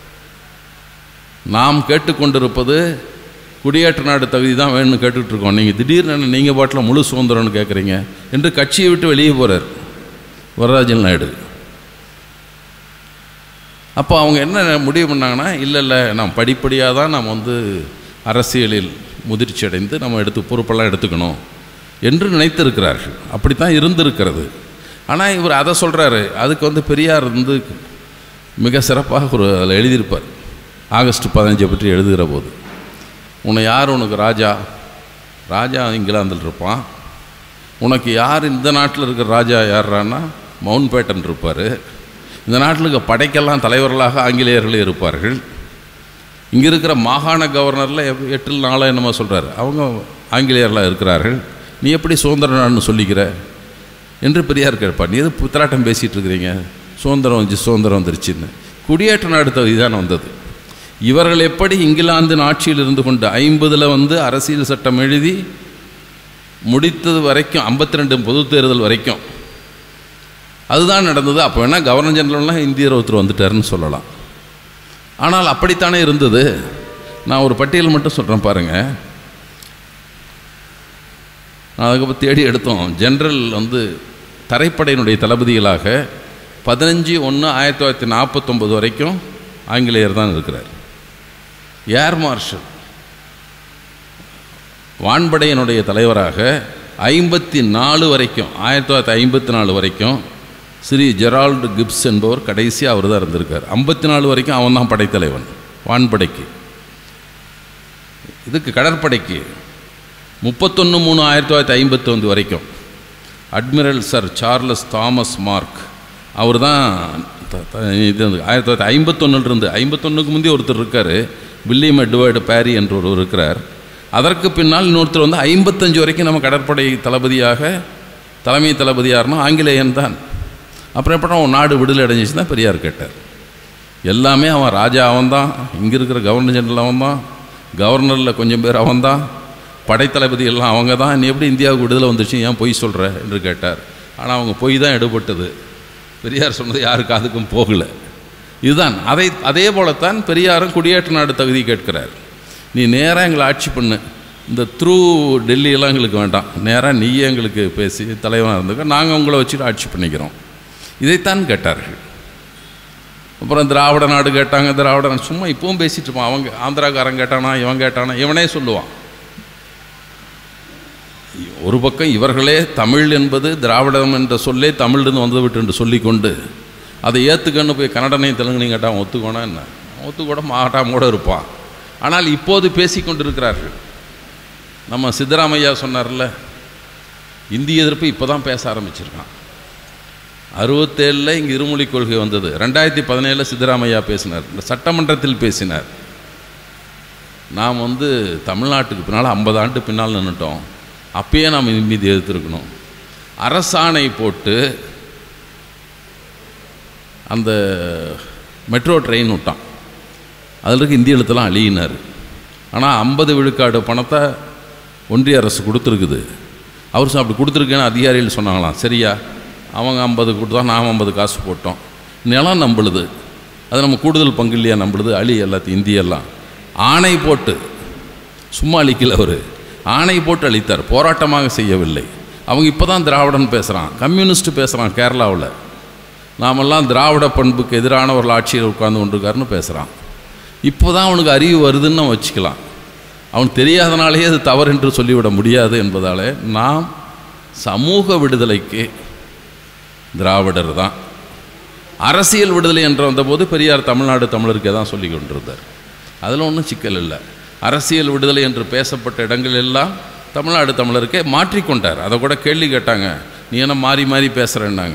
நாம் கேட்டுக்கொண்டிருப்பது குடியேற்ற நாடு தகுதி தான் வேணும்னு கேட்டுட்டு இருக்கோம் நீங்கள் திடீர்னு நீங்கள் பாட்டில் முழு சுதந்திரம்னு கேட்குறீங்க என்று கட்சியை விட்டு வெளியே போகிறார் வரதராஜன் நாயுடு அப்போ அவங்க என்ன முடிவு பண்ணாங்கன்னா இல்லை இல்லை நாம் படிப்படியாக தான் நாம் வந்து அரசியலில் முதிர்ச்சி அடைந்து நம்ம எடுத்து பொறுப்பெல்லாம் எடுத்துக்கணும் என்று நினைத்திருக்கிறார்கள் அப்படித்தான் இருந்திருக்கிறது ஆனால் இவர் அதை சொல்கிறாரு அதுக்கு வந்து பெரியார் வந்து மிக சிறப்பாக ஒரு அதில் எழுதியிருப்பார் ஆகஸ்ட் பதினஞ்சை பற்றி எழுதுகிற போது உன்னை யார் உனக்கு ராஜா ராஜா இங்கிலாந்தில் இருப்பான் உனக்கு யார் இந்த நாட்டில் இருக்கிற ராஜா யார்றான்னா மவுண்ட் பேட்டன் இருப்பார் இந்த நாட்டில் இருக்க படைக்கெல்லாம் தலைவர்களாக ஆங்கிலேயர்களே இருப்பார்கள் இங்கே இருக்கிற மாகாண கவர்னரில் எப்- எட்டில் நாளா என்னமோ சொல்கிறார் அவங்க ஆங்கிலேயர்லாம் இருக்கிறார்கள் நீ எப்படி சுதந்திர நாடுன்னு சொல்லிக்கிற என்று பெரியார் கேட்பார் நீ எது புத்தராட்டம் பேசிகிட்டு இருக்கிறீங்க சுதந்திரம் வந்துச்சு சுதந்திரம் வந்துருச்சுன்னு குடியேற்ற நாடு தகுதி தான் வந்தது இவர்கள் எப்படி இங்கிலாந்தின் ஆட்சியில் இருந்து கொண்டு ஐம்பதில் வந்து அரசியல் சட்டம் எழுதி முடித்தது வரைக்கும் ஐம்பத்தி ரெண்டு பொது தேர்தல் வரைக்கும் அதுதான் நடந்தது அப்போ வேணால் கவர்னர் ஜெனரல்லாம் இந்தியர் ஒருத்தர் வந்துட்டாருன்னு சொல்லலாம் ஆனால் அப்படித்தானே இருந்தது நான் ஒரு பட்டியல் மட்டும் சொல்கிறேன் பாருங்கள் நான் அதுக்கப்புறம் தேடி எடுத்தோம் ஜெனரல் வந்து தரைப்படையினுடைய தளபதிகளாக பதினஞ்சு ஒன்று ஆயிரத்தி தொள்ளாயிரத்தி நாற்பத்தொம்பது வரைக்கும் ஆங்கிலேயர் தான் இருக்கிறார் ஏர் மார்ஷல் வான்படையினுடைய தலைவராக ஐம்பத்தி நாலு வரைக்கும் ஆயிரத்தி தொள்ளாயிரத்தி ஐம்பத்தி நாலு வரைக்கும் ஸ்ரீ ஜெரால்டு கிப்ஸ் என்பவர் கடைசியாக அவர் தான் இருந்திருக்கார் ஐம்பத்தி நாலு வரைக்கும் அவன் தான் படைத்தலைவன் வான்படைக்கு இதுக்கு கடற்படைக்கு முப்பத்தொன்று மூணு ஆயிரத்தி தொள்ளாயிரத்தி ஐம்பத்தொன்று வரைக்கும் admiral sir Charles Thomas Mark அவர் தான் த- த- இது வந்து ஆயிரத்தி தொள்ளாயிரத்தி ஐம்பத்தொன்னுலேருந்து ஐம்பத்தொன்னுக்கு முந்தைய ஒருத்தர் இருக்கார் வில்லியம் எட்வர்டு பேரி என்ற ஒருவர் இருக்கிறார் அதற்கு பின்னால் இன்னொருத்தர் வந்து ஐம்பத்தஞ்சு வரைக்கும் நம்ம கடற்படை தளபதியாக தலைமை தளபதியார்னா ஆங்கிலேயன் தான் அப்புறம் எப்படா உன் நாடு விடுதலை அடைஞ்சிச்சு தான் பெரியார் கேட்டார் எல்லாமே அவன் ராஜா அவன் தான் இங்கே இருக்கிற கவர்னர் ஜெனரல் அவன் தான் கவர்னரில் கொஞ்சம் பேர் அவன் தான் படைத்தளபதி எல்லாம் அவங்க தான் நீ எப்படி இந்தியாவுக்கு விடுதலை வந்துச்சு ஏன் பொய் சொல்கிற என்று கேட்டார் ஆனால் அவங்க பொய் தான் எடுபட்டது பெரியார் சொன்னது யாரு காதுக்கும் போகல இதுதான் அதை அதே போலத்தான் பெரியாரும் குடியேற்ற நாடு தகுதி கேட்கிறார் நீ நேராக எங்களை ஆட்சி பண்ணு இந்த த்ரூ டெல்லியெல்லாம் எங்களுக்கு வேண்டாம் நேராக நீயே எங்களுக்கு பேசி தலைவனாக இருந்துக்க நாங்கள் உங்களை வச்சுட்டு ஆட்சி பண்ணிக்கிறோம் இதைத்தான் கேட்டார்கள் அப்புறம் திராவிட நாடு கேட்டாங்க திராவிட நாடு சும்மா இப்பவும் பேசிட்டு இருப்பான் அவங்க ஆந்திராக்காரன் கேட்டானா இவன் கேட்டானா இவனே சொல்லுவான் ஒரு பக்கம் இவர்களே தமிழ் என்பது திராவிடம் என்ற சொல்லே தமிழ்லேருந்து வந்து விட்டு என்று சொல்லிக்கொண்டு அதை ஏற்றுக்கன்னு போய் கன்னடனையும் தெலுங்குனையும் கேட்டால் அவன் ஒத்துக்கோனா என்ன அவன் ஒத்துக்கூட மாட்டாம கூட இருப்பான் ஆனால் இப்போது பேசி கொண்டிருக்கிறார்கள் நம்ம சித்தராமையா சொன்னார்ல இந்திய எதிர்ப்பு இப்போ தான் பேச ஆரம்பிச்சிருக்கான் அறுபத்தேழில் இங்கே இருமொழி கொள்கை வந்தது ரெண்டாயிரத்தி பதினேழில் சித்தராமையா பேசினார் இந்த சட்டமன்றத்தில் பேசினார் நாம் வந்து தமிழ்நாட்டுக்கு பின்னால் ஐம்பது ஆண்டு பின்னால் நின்றுட்டோம் அப்பயே நாம் இது மீது எதிர்த்திருக்கணும் அரசாணை போட்டு அந்த மெட்ரோ ட்ரெயின் விட்டான் அதில் இருக்க இந்திய எழுத்தெல்லாம் அழியினார் ஆனால் ஐம்பது விழுக்காடு பணத்தை ஒன்றிய அரசு கொடுத்துருக்குது அவர் சொ- அப்படி கொடுத்துருக்கேன்னு அதிகாரிகள் சொன்னாங்களாம் சரியா அவங்க ஐம்பது கொடுத்தா நாம் ஐம்பது காசு போட்டோம் நிலம் நம்பளுது அது நம்ம கூடுதல் பங்கு இல்லையா நம்பளுது அழி எல்லாத்தையும் இந்தியெல்லாம் ஆணை போட்டு சும்மா அழிக்கல அவர் ஆணை போட்டு அழித்தார் போராட்டமாக செய்யவில்லை அவங்க இப்போ தான் திராவிடன் பேசுகிறான் கம்யூனிஸ்ட் பேசுகிறான் கேரளாவில் நாமெல்லாம் திராவிட பண்புக்கு எதிரானவர்கள் ஆட்சியில் உட்கார்ந்து கொண்டிருக்காருன்னு பேசுகிறான் இப்போ தான் அவனுக்கு அறிவு வருதுன்னு நம்ம வச்சுக்கலாம் அவன் தெரியாதனாலேயே அது தவறு என்று சொல்லிவிட முடியாது என்பதால் நாம் சமூக விடுதலைக்கு திராவிடர் தான் அரசியல் விடுதலை என்று வந்தபோது பெரியார் தமிழ்நாடு தமிழருக்கே தான் சொல்லி கொண்டிருந்தார் அதில் ஒன்றும் சிக்கல் இல்லை அரசியல் விடுதலை என்று பேசப்பட்ட இடங்கள் எல்லாம் தமிழ்நாடு தமிழருக்கே மாற்றிக்கொண்டார் அதை கூட கேள்வி கேட்டாங்க நீ என்ன மாறி மாறி பேசுகிறேன்னாங்க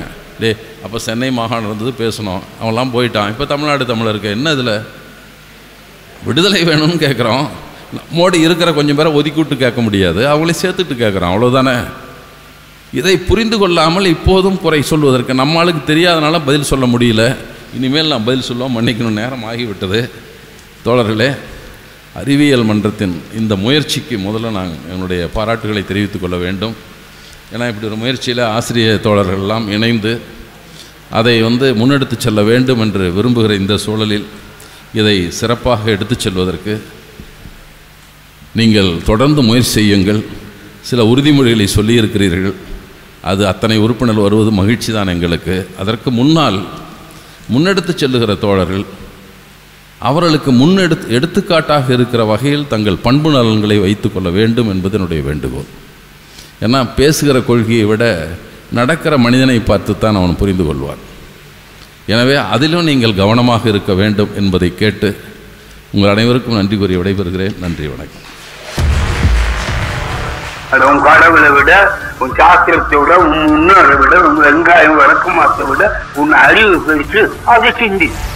டே அப்போ சென்னை மாகாணம் இருந்தது பேசணும் அவன்லாம் போயிட்டான் இப்போ தமிழ்நாடு தமிழருக்கு என்ன இதில் விடுதலை வேணும்னு கேட்குறோம் மோடி இருக்கிற கொஞ்சம் பேரை ஒதுக்கிவிட்டு கேட்க முடியாது அவங்களே சேர்த்துட்டு கேட்குறோம் அவ்வளோதானே இதை புரிந்து கொள்ளாமல் இப்போதும் குறை சொல்வதற்கு நம்மளுக்கு தெரியாதனால பதில் சொல்ல முடியல இனிமேல் நான் பதில் சொல்லுவோம் மன்னிக்கணும் நேரம் ஆகிவிட்டது தோழர்களே அறிவியல் மன்றத்தின் இந்த முயற்சிக்கு முதல்ல நான் என்னுடைய பாராட்டுகளை தெரிவித்துக் கொள்ள வேண்டும் ஏன்னா இப்படி ஒரு முயற்சியில் ஆசிரியர் தோழர்கள் எல்லாம் இணைந்து அதை வந்து முன்னெடுத்து செல்ல வேண்டும் என்று விரும்புகிற இந்த சூழலில் இதை சிறப்பாக எடுத்துச் செல்வதற்கு நீங்கள் தொடர்ந்து முயற்சி செய்யுங்கள் சில உறுதிமொழிகளை சொல்லியிருக்கிறீர்கள் அது அத்தனை உறுப்பினர் வருவது மகிழ்ச்சி தான் எங்களுக்கு அதற்கு முன்னால் முன்னெடுத்து செல்லுகிற தோழர்கள் அவர்களுக்கு முன்னெடுத்து எடுத்துக்காட்டாக இருக்கிற வகையில் தங்கள் பண்பு நலன்களை வைத்துக்கொள்ள வேண்டும் என்பது என்னுடைய வேண்டுகோள் ஏன்னா பேசுகிற கொள்கையை விட நடக்கிற மனிதனை பார்த்து தான் அவன் புரிந்து கொள்வான் எனவே அதிலும் நீங்கள் கவனமாக இருக்க வேண்டும் என்பதை கேட்டு உங்கள் அனைவருக்கும் நன்றி கூறி விடைபெறுகிறேன் நன்றி வணக்கம் அது உன் கடவுளை விட உன் சாஸ்திரத்தை விட உன் முன்னோரை விட உன் வெங்காயம் விளக்கமாத்தை விட உன் அறிவு பெருசு அதை சிந்தி